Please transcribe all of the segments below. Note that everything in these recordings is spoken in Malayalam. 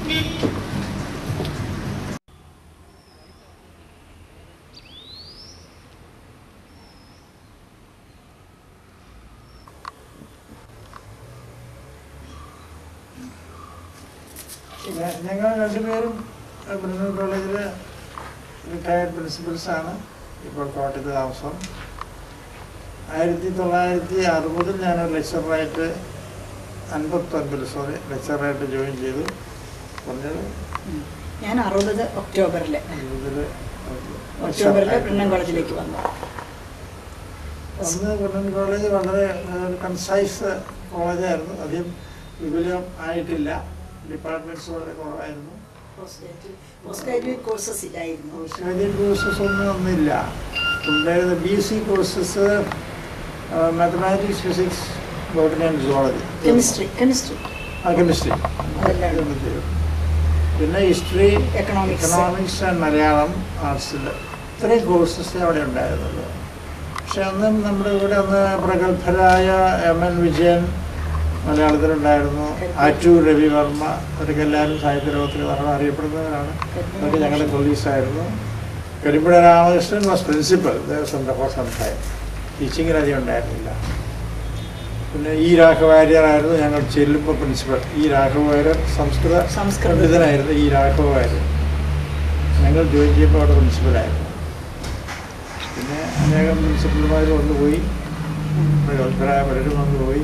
പിന്നെ ഞങ്ങൾ രണ്ടുപേരും ബ്രണ്ണൻ കോളേജിലെ റിട്ടയർഡ് പ്രിൻസിപ്പൽസാണ് ഇപ്പോൾ കോട്ടയത്ത് താമസം ആയിരത്തി തൊള്ളായിരത്തി അറുപതിൽ ഞാൻ ലെക്ചറായിട്ട് അൻപത്തൊൻപതിൽ സോറി ലെക്ചറായിട്ട് ജോയിൻ ചെയ്തു പറഞ്ഞത് ഞാൻ അറുപത് ഒക്ടോബറിൽ അറുപതിൽ ഒക്ടോബറിൽ ബ്രണ്ണൻ കോളേജിലേക്ക് വന്നു അന്ന് ബ്രണ്ണൻ കോളേജ് വളരെ കൺസൈസ് കോളേജായിരുന്നു അധികം വിപുലം ആയിട്ടില്ല ഡിപ്പാർട്ട്മെന്റ്സ് വളരെ കുറവായിരുന്നു പോസ്റ്റ് ഗ്രാജുവേറ്റ് കോഴ്സസ് ഇല്ലായിരുന്നു പോസ്റ്റ് ഗ്രാജുവേറ്റ് കോഴ്സസ് ഒന്നും ഒന്നുമില്ല ഉണ്ടായിരുന്ന B S C courses mathematics physics botany and zoology chemistry chemistry ആ കെമിസ്ട്രി അതെല്ലാം പിന്നെ history economics economics and Malayalam ആർട്സിൽ ഇത്രയും കോഴ്സസ് അവിടെ ഉണ്ടായിരുന്നുള്ളൂ പക്ഷെ അന്നും നമ്മുടെ ഇവിടെ അന്ന് പ്രഗത്ഭരായ എം എൻ വിജയൻ മലയാളത്തിലുണ്ടായിരുന്നു ആറ്റൂർ രവിവർമ്മ അവരൊക്കെ എല്ലാവരും സാഹിത്യ ലോകത്തിൽ നമ്മൾ അറിയപ്പെടുന്നവരാണ് അവരൊക്കെ ഞങ്ങളുടെ കൊളീഗ്സായിരുന്നു കരിമ്പുഴ രാമകൃഷ്ണൻ വാസ് പ്രിൻസിപ്പൽ ദേവസ്വം ഫോർ സം ടൈം ടീച്ചിങ്ങിൽ അധികം ഉണ്ടായിരുന്നില്ല പിന്നെ ഈ രാഘവാര്യരായിരുന്നു ഞങ്ങൾ ചെല്ലുമ്പോൾ പ്രിൻസിപ്പൽ ഈ രാഘവാര്യർ സംസ്കൃത സംസ്കൃതം. പണ്ഡിതനായിരുന്നു ഈ രാഘവാര്യർ ഞങ്ങൾ ജോയിൻ ചെയ്യുമ്പോൾ അവിടെ പ്രിൻസിപ്പലായിരുന്നു പിന്നെ അനേകം പ്രിൻസിപ്പൽമാർ വന്നുപോയി പ്രഗത്ഭരായ പലരും വന്നുപോയി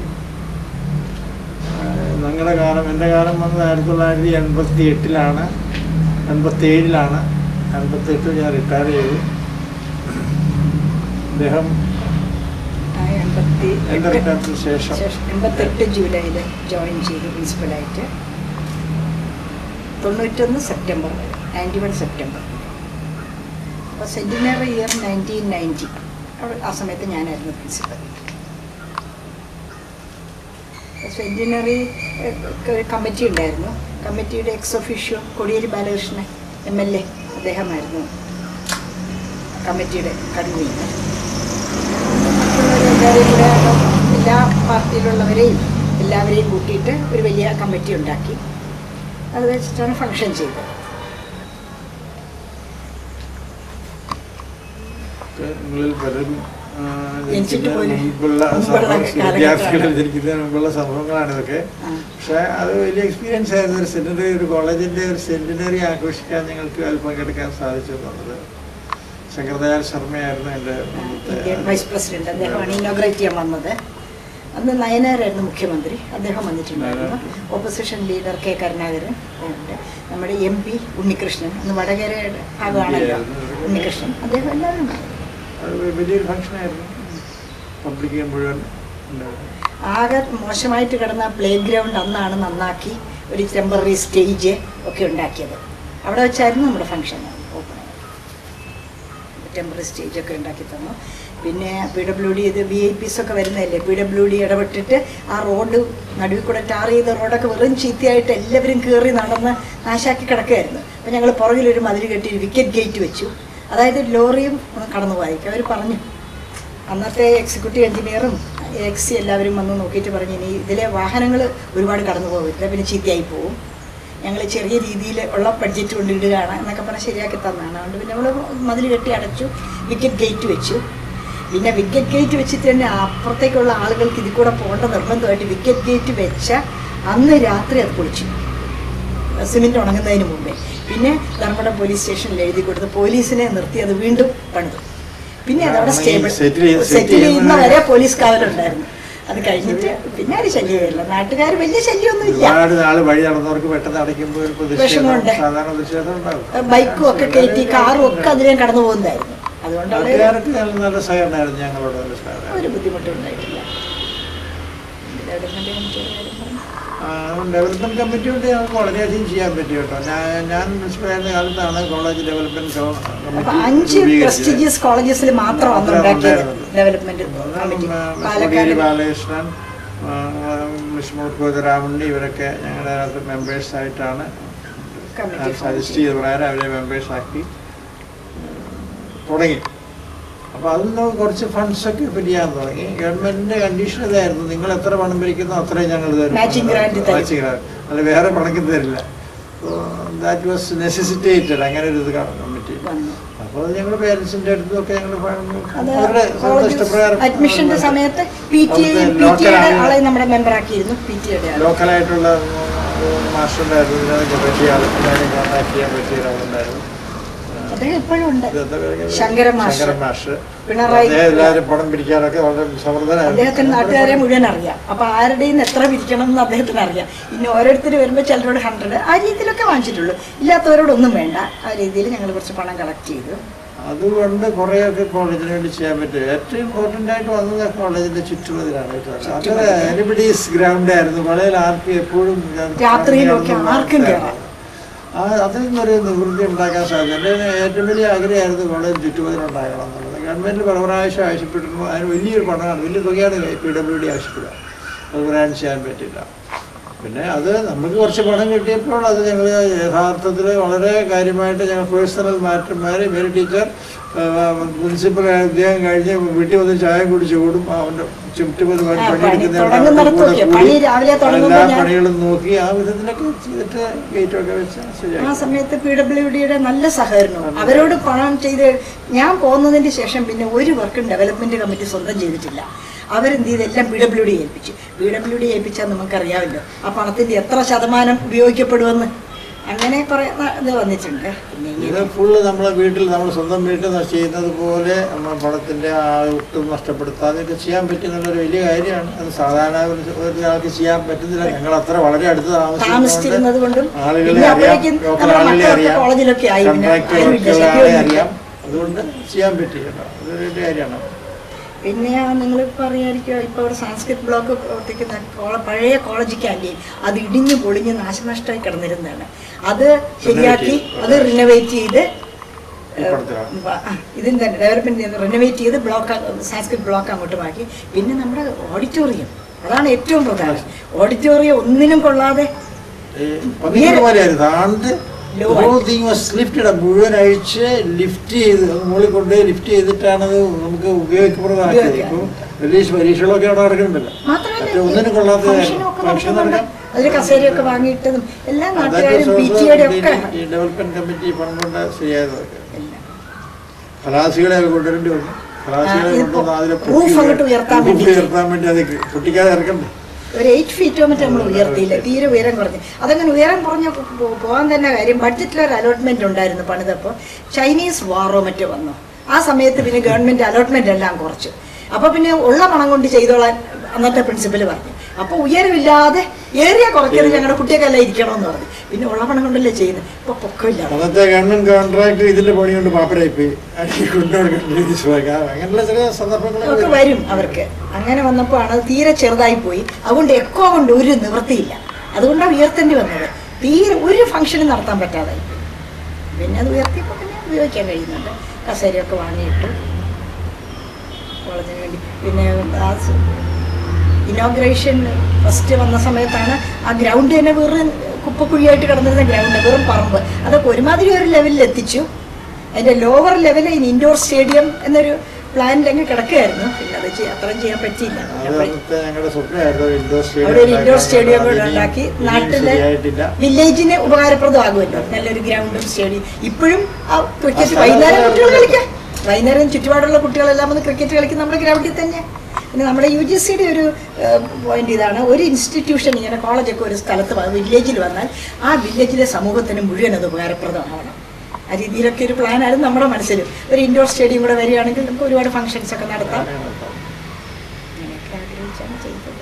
ആഹ് ഞങ്ങളുടെ കാലം എൻ്റെ കാലം വന്നത് ആയിരത്തി തൊള്ളായിരത്തി എൺപത്തി എട്ടിലാണ് എൺപത്തി ഏഴിലാണ് എൺപത്തി എട്ടിൽ ഞാൻ റിട്ടയർ ചെയ്തു അദ്ദേഹം എൺപത്തി എൻ്റെ എട്ട് റിട്ടയർമെൻറ്റിന് ശേഷം ശേഷം എൺപത്തെട്ട് ജൂലൈയിൽ ജോയിൻ ചെയ്തു പ്രിൻസിപ്പലായിട്ട് തൊണ്ണൂറ്റൊന്ന് സെപ്റ്റംബർ വരെ നയൻറ്റി വൺ സെപ്റ്റംബർ അപ്പോൾ സെൻറ്റിനറി ഇയർ നയൻറ്റീൻ നയൻറ്റി അവിടെ ആ സമയത്ത് ഞാനായിരുന്നു പ്രിൻസിപ്പൽ സെൻറ്റിനറി ഒരു കമ്മിറ്റി ഉണ്ടായിരുന്നു കമ്മിറ്റിയുടെ ex officio Kodiyeri Balakrishnan M L A അദ്ദേഹമായിരുന്നു കമ്മിറ്റിയുടെ കൺവീനർ എല്ലാവരെയും കൂടെ എല്ലാ പാർട്ടിയിലുള്ളവരെയും എല്ലാവരെയും കൂട്ടിയിട്ട് ഒരു വലിയ കമ്മിറ്റി ഉണ്ടാക്കി അത് വെച്ചിട്ടാണ് ഫങ്ഷൻ ചെയ്തത് നിങ്ങളിൽ പലരും ആ, ജനിച്ചിട്ട് ജനിക്കുന്നതിന് പോലും മുമ്പുള്ള മുമ്പുള്ള സംഭവം കാലഘട്ടമാണ്. വിദ്യാർത്ഥികൾ ജനിക്കുന്നതിന് മുമ്പുള്ള സംഭവങ്ങളാണ് ഇതൊക്കെ ആ. പക്ഷേ അത് വലിയ എക്സ്പീരിയൻസ് ആയിരുന്നു ഒരു സെന്റിനറി ഒരു കോളേജിന്റെ ഒരു സെന്റിനറി ആഘോഷിക്കാൻ ഞങ്ങൾക്ക് അതിൽ പങ്കെടുക്കാൻ സാധിച്ചു എന്നുള്ളത് ശങ്കർദയാൽ ശർമ്മയായിരുന്നു എൻ്റെ ഇന്ത്യൻ വൈസ് പ്രസിഡന്റ് അദ്ദേഹമാണ് ഇനോഗ്രേറ്റ് ചെയ്യാൻ വന്നത് അന്ന് നയനാരായിരുന്നു മുഖ്യമന്ത്രി അദ്ദേഹം വന്നിട്ടുണ്ടായിരുന്നു ഓപ്പോസിഷൻ ലീഡർ കെ കരുണാകരൻ ഉണ്ട് നമ്മുടെ എം പി ഉണ്ണികൃഷ്ണൻ അന്ന് വടകരയുടെ ഭാഗമാണല്ലോ ഉണ്ണികൃഷ്ണൻ അദ്ദേഹം എല്ലാവരും വന്നു. അത് വലിയൊരു ഫംഗ്ഷനായിരുന്നു പബ്ലിക് മുഴുവൻ ഉണ്ടായിരുന്നു ആകെ മോശമായിട്ട് കിടന്ന പ്ലേ ഗ്രൗണ്ട് അന്നാണ് നന്നാക്കി ഒരു ടെമ്പററി സ്റ്റേജ് ഒക്കെ ഉണ്ടാക്കിയത് അവിടെ വെച്ചായിരുന്നു നമ്മുടെ ഫംഗ്ഷൻ ഓപ്പൺ ടെമ്പററി സ്റ്റേജ് ഒക്കെ ഉണ്ടാക്കി തന്നു പിന്നെ പി ഡബ്ല്യു ഡി ഇത് വി ഐ പിസ് ഒക്കെ വരുന്നതല്ലേ പി ഡബ്ല്യു ഡി ഇടപെട്ടിട്ട് ആ റോഡ് നടുവിൽ കൂടെ ടാർ ചെയ്ത റോഡൊക്കെ വെറും ചീത്തയായിട്ട് എല്ലാവരും കയറി നടന്ന് നാശാക്കി കിടക്കുകയായിരുന്നു അപ്പം ഞങ്ങൾ പുറകിലൊരു മതിൽ കെട്ടി ഒരു വിക്കറ്റ് ഗേറ്റ് വെച്ചു അതായത് ലോറിയും കടന്നു പോയിരിക്കും അവർ പറഞ്ഞു അന്നത്തെ എക്സിക്യൂട്ടീവ് എഞ്ചിനീയറും എക്സി എല്ലാവരും വന്ന് നോക്കിയിട്ട് പറഞ്ഞു ഇനി ഇതിലെ വാഹനങ്ങൾ ഒരുപാട് കടന്നു പോകില്ല പിന്നെ ചീത്തയായി പോകും ഞങ്ങൾ ചെറിയ രീതിയിൽ ഉള്ള ബഡ്ജറ്റ് കൊണ്ട് ഇടുകയാണ് എന്നൊക്കെ പറഞ്ഞ് ശരിയാക്കി തന്നതാണ് അതുകൊണ്ട് പിന്നെ നമ്മൾ മതിൽ കെട്ടി അടച്ചു വിക്കറ്റ് ഗേറ്റ് വെച്ചു പിന്നെ വിക്കറ്റ് ഗേറ്റ് വെച്ചിട്ട് തന്നെ അപ്പുറത്തേക്കുള്ള ആളുകൾക്ക് ഇതിൽ കൂടെ പോകേണ്ട നിർബന്ധമായിട്ട് വിക്കറ്റ് ഗേറ്റ് വെച്ച അന്ന് രാത്രി അത് പൊളിച്ചു സിമെന്റ് ഉണങ്ങുന്നതിന് മുമ്പേ പിന്നെ ധർമ്മടം പോലീസ് സ്റ്റേഷനിൽ എഴുതി കൊടുത്ത് പോലീസിനെ നിർത്തി അത് വീണ്ടും പണിതു പിന്നെ അതവിടെ കാരണം ഈ സ്റ്റേബിൾ settle ചെയ്ത് സെറ്റിൽ settle ചെയ്യുന്ന ചെയ്യുന്ന വരെ പോലീസ് കാവലുണ്ടായിരുന്നു അത് കഴിഞ്ഞിട്ട് പിന്നെ ആരും ശല്യമില്ല നാട്ടുകാർ വലിയ ശല്യമൊന്നുമില്ല ഒരുപാട് നാൾ വഴി നടന്നവർക്ക് പെട്ടെന്ന് അടയ്ക്കുമ്പോൾ ഒരു പ്രതിഷേധം വിഷമമുണ്ട്. സാധാരണ പ്രതിഷേധം ഉണ്ടാകും ബൈക്കും ഒക്കെ കയറ്റി കാറും ഒക്കെ അതിലെ കടന്നു പോകുന്നതായിരുന്നു അതുകൊണ്ട് അവിടെ നാട്ടുകാർക്ക് നല്ല നല്ല സഹകരണമായിരുന്നു ഞങ്ങളോട് നല്ല സഹകരണം ഒരു ബുദ്ധിമുട്ടും ഉണ്ടായിട്ടില്ല ഡെവലപ്മെന്റ് കമ്മിറ്റിയുടെ കാര്യം പറഞ്ഞു ഡെവലപ്മെന്റ് കമ്മിറ്റി കൊണ്ട് ഞങ്ങൾക്ക് വളരെയധികം ചെയ്യാൻ പറ്റി കേട്ടോ ഞാൻ ഞാൻ പ്രിൻസിപ്പലായിരുന്ന കാലത്താണ് കോളേജ് ഡെവലപ്മെന്റ് അപ്പൊ അഞ്ച് പ്രസ്റ്റീജിയസ് കോളേജസിൽ മാത്രമാണ് ഉണ്ടാക്കിയത് ഡെവലപ്മെന്റ് കമ്മിറ്റി കോടിയേരി പാലക്കാട് ബാലകൃഷ്ണൻ വിഷ്ണു കോതരാമുണ്ണി ഇവരൊക്കെ ഞങ്ങളുടെ അതിനകത്ത് മെമ്പേഴ്സ് ആയിട്ടാണ് കമ്മിറ്റി സജസ്റ്റ് ചെയ്ത പ്രകാരം അവരെ മെമ്പേഴ്സ് ആക്കി തുടങ്ങി അപ്പോൾ അതിൽ നിന്ന് കുറച്ച് ഫണ്ട്സ് ഒക്കെ പിരിയാൻ തുടങ്ങി ഗവൺമെന്റിന്റെ കണ്ടീഷൻ ഇതായിരുന്നു നിങ്ങൾ എത്ര പണം പിരിക്കുന്നോ അത്രയും ഞങ്ങൾ തരും Matching grant തരും. Matching grant. അല്ല വേറെ പണക്കും തരില്ല അപ്പോൾ ദാറ്റ് വാസ് നെസസിറ്റേറ്റഡ് അങ്ങനെ ഒരു ഇത് കമ്മിറ്റി വന്നു അപ്പോൾ ഞങ്ങൾ പേരൻസിൻ്റെ അടുത്തൊക്കെ ഞങ്ങൾ അത് അവരുടെ സ്വന്തം ഇഷ്ടപ്രകാരം അഡ്മിഷന്റെ സമയത്ത് പി ടി അവിടുത്തെ പി local ടിയുടെ ആളുകൾ- ആളെ നമ്മുടെ മെമ്പർ ആക്കിയിരുന്നു പി ടിയുടെ ആളെ ലോക്കലായിട്ടുള്ള മാസ്റ്ററുണ്ടായിരുന്നു ഇതിനൊക്കെ പറ്റിയ ആൾ കോൺടാക്ട് ചെയ്യാൻ പറ്റിയ ഒരാളുണ്ടായിരുന്നു അദ്ദേഹം ഇപ്പോഴും ഉണ്ട് ഇതെന്താ പേര്? ശങ്കരൻ മാസ്റ്റർ. ശങ്കരൻ മാസ്റ്റർ പിണറായി അദ്ദേഹം എല്ലാവരും പണം പിരിക്കാനൊക്കെ വളരെ സമർത്ഥനായിരുന്നു അദ്ദേഹത്തിന് നാട്ടുകാരെ മുഴുവൻ അറിയാം അപ്പൊ ആരുടെയും നിന്ന് എത്ര പിരിക്കണം എന്ന് അദ്ദേഹത്തിന് അറിയാം ഇനി ഓരോരുത്തർ വരുമ്പോൾ ചിലരോട് ഹൺഡ്രഡ് ആ രീതിയിലൊക്കെ വാങ്ങിച്ചിട്ടുള്ളൂ ഇല്ലാത്തവരോടൊന്നും വേണ്ട ആ രീതിയിൽ ഞങ്ങൾ കുറച്ച് പണം കളക്ട് ചെയ്തു അതുകൊണ്ട് കുറേയൊക്കെ കോളേജിന് വേണ്ടി ചെയ്യാൻ പറ്റും ഏറ്റവും ഇമ്പോർട്ടൻ്റ് ആയിട്ട് വന്നത് കോളേജിന്റെ ചുറ്റുമതിലാണ് അങ്ങനെ എനിബഡീസ് ഗ്രൗണ്ട് ആയിരുന്നു വളരെ ആർക്കും എപ്പോഴും രാത്രിയിലൊക്കെ ആർക്കും കയറാം. ആ അതിൽ നിന്നൊരു നിവൃത്തി ഉണ്ടാക്കാൻ സാധിക്കും എൻ്റെ ഏറ്റവും വലിയ ആഗ്രഹമായിരുന്നു കോളേജ് ചുറ്റുമതിലുണ്ടാകണം എന്നുള്ളത് ഗവൺമെൻറ് പല പ്രാവശ്യം ആവശ്യപ്പെട്ടിരുന്നു അതിന് വലിയൊരു പണമാണ് വലിയ തുകയാണ് പി ഡബ്ല്യു ഡി ആവശ്യപ്പെടുക അത് ഗ്രാൻഡ് ചെയ്യാൻ പറ്റില്ല പിന്നെ അത് നമുക്ക് കുറച്ച് പണം കിട്ടിയപ്പോൾ അത് ഞങ്ങൾ യഥാർത്ഥത്തിൽ വളരെ കാര്യമായിട്ട് ഞങ്ങൾ പേഴ്സണൽ മാറ്റർമാർ മേരി ടീച്ചർ പ്രിൻസിപ്പൽ അദ്ദേഹം കഴിഞ്ഞ് വീട്ടിൽ വന്ന് ചായ കുടിച്ച് കൂടും അവൻ്റെ ചുറ്റുമത് ആ, പണി പണിയെടുക്കുന്നവരുടെ തുടങ്ങുന്നിടത്തൊക്കെ പണി രാവിലെ തുടങ്ങുമ്പോൾ എല്ലാ ഞാൻ പണികളും നോക്കി ആ വിധത്തിലൊക്കെ ചെയ്തിട്ട് ഗേറ്റൊക്കെ വെച്ച് ശരിയാക്കി ആ സമയത്ത് പി ഡബ്ല്യു ഡിയുടെ നല്ല സഹകരണവും അവരോട് പണം ചെയ്ത് ഞാൻ പോകുന്നതിന് ശേഷം പിന്നെ ഒരു വർക്കും ഡെവലപ്മെന്റ് കമ്മിറ്റി സ്വന്തം ചെയ്തിട്ടില്ല അവരെന്ത് ചെയ്ത് എല്ലാം പി ഡബ്ല്യു ഡി ഏൽപ്പിച്ചു പി ഡബ്ല്യു ഡി ഏൽപ്പിച്ചാൽ നമുക്കറിയാമല്ലോ ആ പണത്തിന്റെ എത്ര ശതമാനം ഉപയോഗിക്കപ്പെടുമെന്ന് അങ്ങനെ കുറെ ന- ഇത് വന്നിട്ടുണ്ട് പിന്നെ ഇത് ഇങ്ങനെ ഫുള്ള് നമ്മളെ വീട്ടിൽ നമ്മൾ സ്വന്തം വീട്ടിൽ ന- ചെയ്യുന്നത് പോലെ നമ്മൾ പണത്തിന്റെ ആ ഒട്ടും നഷ്ടപ്പെടുത്താതെയൊക്കെ ചെയ്യാൻ പറ്റുന്നുള്ളൊരു വലിയ കാര്യമാണ് അത് സാധാരണ ഒരു- ഒരാൾക്ക് ചെയ്യാൻ പറ്റുന്നില്ല ഞങ്ങൾ അത്ര വളരെ അടുത്ത് താമസിച്ചിരുന്നത് കൊണ്ടും ആളുകളെ പിന്നെ അറിയാം അപ്പോഴേക്കും ലോക്കൽ നമ്മുടെ ആളുകളെ മക്കളൊക്കെ അറിയാം കോളേജിലൊക്കെ ആയി പിന്നെ കോൺട്രാക്ട് ആരും ഇല്ല, വർക്കുകളെ ശല്യമൊന്നുമില്ല. അറിയാം അതുകൊണ്ട് ചെയ്യാൻ പറ്റിയല്ലോ അതൊരു വലിയ കാര്യമാണ് പിന്നെ നിങ്ങൾ പറയായിരിക്കും ഇപ്പോൾ ഇവിടെ സംസ്കൃത് ബ്ലോക്ക് പ്രവർത്തിക്കുന്ന കോള പഴയ കോളേജ് ക്യാൻറ്റീൻ അത് ഇടിഞ്ഞു പൊളിഞ്ഞ് നാശനഷ്ടമായി കിടന്നിരുന്നതാണ് അത് ശരിയാക്കി അത് റിനോവേറ്റ് ചെയ്ത് ഇപ്പുറത്താണ്. ആ, ഇതിന്റെ ഡെവലപ്മെന്റ് റിനോവേറ്റ് ചെയ്ത് ബ്ലോക്ക് സംസ്കൃത് ബ്ലോക്ക് അങ്ങോട്ട് മാറ്റി പിന്നെ നമ്മുടെ ഓഡിറ്റോറിയം അതാണ് ഏറ്റവും പ്രധാനം ഓഡിറ്റോറിയം ഒന്നിനും കൊള്ളാതെ ഈ പതിനൊന്ന് പോലെയായിരുന്നു താണ്ട് Low ആയി. ലിഫ്റ്റ് മുഴുവൻ അഴിച്ച് ലിഫ്റ്റ് ചെയ്ത് അത് മുകളിൽ കൊണ്ട് ലിഫ്റ്റ് ചെയ്തിട്ടാണ് അത് നമുക്ക് ഉപയോഗപ്രദമാക്കിയത് ഉപയോഗിക്കാൻ. ഇപ്പോൾ പരീക്ഷ പരീക്ഷകളൊക്കെ അവിടെ നടക്കുന്നുണ്ടല്ലോ മാത്രമല്ല മറ്റേ ഒന്നിനും കൊള്ളാത്ത ഫംഗ്ഷനൊക്കെ ഫംഗ്ഷൻ നടക്കുന്നുണ്ട് നടക്കാം അതിൽ കസേരയൊക്കെ വാങ്ങിയിട്ടതും എല്ലാ അതൊക്കെ നാട്ടുകാരും പി സ്വന്തം ടിയുടെ ഒക്കെ ഈ ഡെവലപ്മെന്റ് കമ്മിറ്റി പണം കൊണ്ട് ശരിയായതൊക്കെ എല്ലാം. കലാസികളെ ഒക്കെ കൊണ്ടുവരേണ്ടി വന്നു കലാസികളെ ആ, ഇതിപ്പോ കൊണ്ടുവന്ന് അതിലെ roof അങ്ങോട്ട് ഉയർത്താൻ roof വേണ്ടി. ഉയർത്താൻ വേണ്ടി അത് പൊട്ടിക്കാതെ ഇറക്കണ്ടേ ഒരു എയ്റ്റ് ഫീറ്റോ മറ്റേ നമ്മൾ ഉയർത്തിയില്ല തീരെ ഉയരം കുറഞ്ഞു അതങ്ങനെ ഉയരം കുറഞ്ഞ പോ- പോകാൻ തന്നെ കാര്യം ബഡ്ജറ്റിൽ ഒരു അലോട്ട്മെന്റ് ഉണ്ടായിരുന്നു പണിതപ്പോൾ ചൈനീസ് വാറോ മറ്റോ വന്നു ആ സമയത്ത് പിന്നെ ഗവൺമെന്റ് അലോട്ട്മെന്റ് എല്ലാം കുറച്ചു അപ്പൊ പിന്നെ ഉള്ള പണം കൊണ്ട് ചെയ്തോളാൻ അന്നത്തെ പ്രിൻസിപ്പൽ പറഞ്ഞു അപ്പൊ ഉയരമില്ലാതെ ഏരിയ കുറയ്ക്കരുത് ഞങ്ങളുടെ കുട്ടിയൊക്കെല്ലാം ഇരിക്കണമെന്ന് പറഞ്ഞു പിന്നെ ഉള്ള പണം കൊണ്ടല്ലേ ചെയ്യുന്നത് ഇപ്പൊ പൊക്കമില്ല അന്നത്തെ ഗവൺമെന്റ് കോൺട്രാക്ട് ഇതിന്റെ പണി കൊണ്ട് പാപ്പരായി പോയി കൊണ്ടുകൊടുക്കേണ്ട അങ്ങനെയുള്ള ചില ഒക്കെ സന്ദർഭങ്ങളൊക്കെ വരും അവർക്ക് അങ്ങനെ വന്നപ്പോൾ ആണ് തീരെ ചെറുതായി പോയി അതുകൊണ്ട് എക്കോ കൊണ്ട് ഒരു നിവൃത്തിയില്ല അതുകൊണ്ടാണ് ഉയർത്തേണ്ടി വന്നത് തീരെ ഒരു ഫംഗ്ഷനും നടത്താൻ പറ്റാതായി പോയി. പിന്നെ അത് ഉയർത്തിയപ്പോൾ പിന്നെ ഉപയോഗിക്കാൻ കഴിയുന്നുണ്ട് കസേരയൊക്കെ വാങ്ങിയിട്ടു കോളേജിന് വേണ്ടി പിന്നെ ആ ഇനോഗ്രേഷൻ ഫസ്റ്റ് വന്ന സമയത്താണ് ആ ഗ്രൗണ്ട് തന്നെ വെറും കുപ്പക്കുഴിയായിട്ട് കിടന്നിരുന്ന ഗ്രൗണ്ട് വെറും പറമ്പ് അതൊക്കെ ഒരുമാതിരി ഒരു ലെവലിൽ എത്തിച്ചു അതിൻ്റെ ലോവർ ലെവലിൽ ഇൻഡോർ സ്റ്റേഡിയം എന്നൊരു പ്ലാനിൽ അങ്ങ് കിടക്കുകയായിരുന്നു പിന്നെ അത് ചെയ്യാൻ- അത്രയും ചെയ്യാൻ പറ്റിയില്ല അത് അപ്പോൾ അന്നത്തെ ഞങ്ങളുടെ സ്വപ്നമായിരുന്നു ഇൻഡോർ അവിടെ ഒരു ഇൻഡോർ സ്റ്റേഡിയം കൂടെ അതിനി- ഉണ്ടാക്കി ഇനിയും നാട്ടിലെ ശരിയായിട്ടില്ല വില്ലേജിന് ഉപകാരപ്രദമാകുമല്ലോ നല്ലൊരു ഗ്രൗണ്ടും സ്റ്റേഡിയം ഇപ്പോഴും ആ ക്രിക്കറ്റ് ആ വൈകുന്നേരം സ്ഥലത്ത് കുട്ടികൾ കളിക്കാം വൈകുന്നേരം ചുറ്റുപാടുള്ള കുട്ടികളെല്ലാം വന്ന് ക്രിക്കറ്റ് കളിക്കും നമ്മുടെ ഗ്രൗണ്ടിൽ തന്നെ പിന്നെ നമ്മുടെ യു ജി സിയുടെ ഒരു പോയിന്റ് ഇതാണ് ഒരു ഇൻസ്റ്റിറ്റ്യൂഷൻ ഇങ്ങനെ കോളേജൊക്കെ ഒരു സ്ഥലത്ത് വ- വില്ലേജിൽ വന്നാൽ ആ വില്ലേജിലെ സമൂഹത്തിന് മുഴുവൻ അത് ഉപകാരപ്രദമാവണം ആ രീതിയിലൊക്കെ ഒരു പ്ലാനായിരുന്നു നമ്മുടെ മനസ്സിൽ ഒരു ഇൻഡോർ സ്റ്റേഡിയം കൂടെ വരികയാണെങ്കിൽ നമുക്ക് ഒരുപാട് ഫംഗ്ഷൻസ് ഒക്കെ നടത്താം അങ്ങനെയൊക്കെ ആഗ്രഹിച്ചാണ് ചെയ്തത്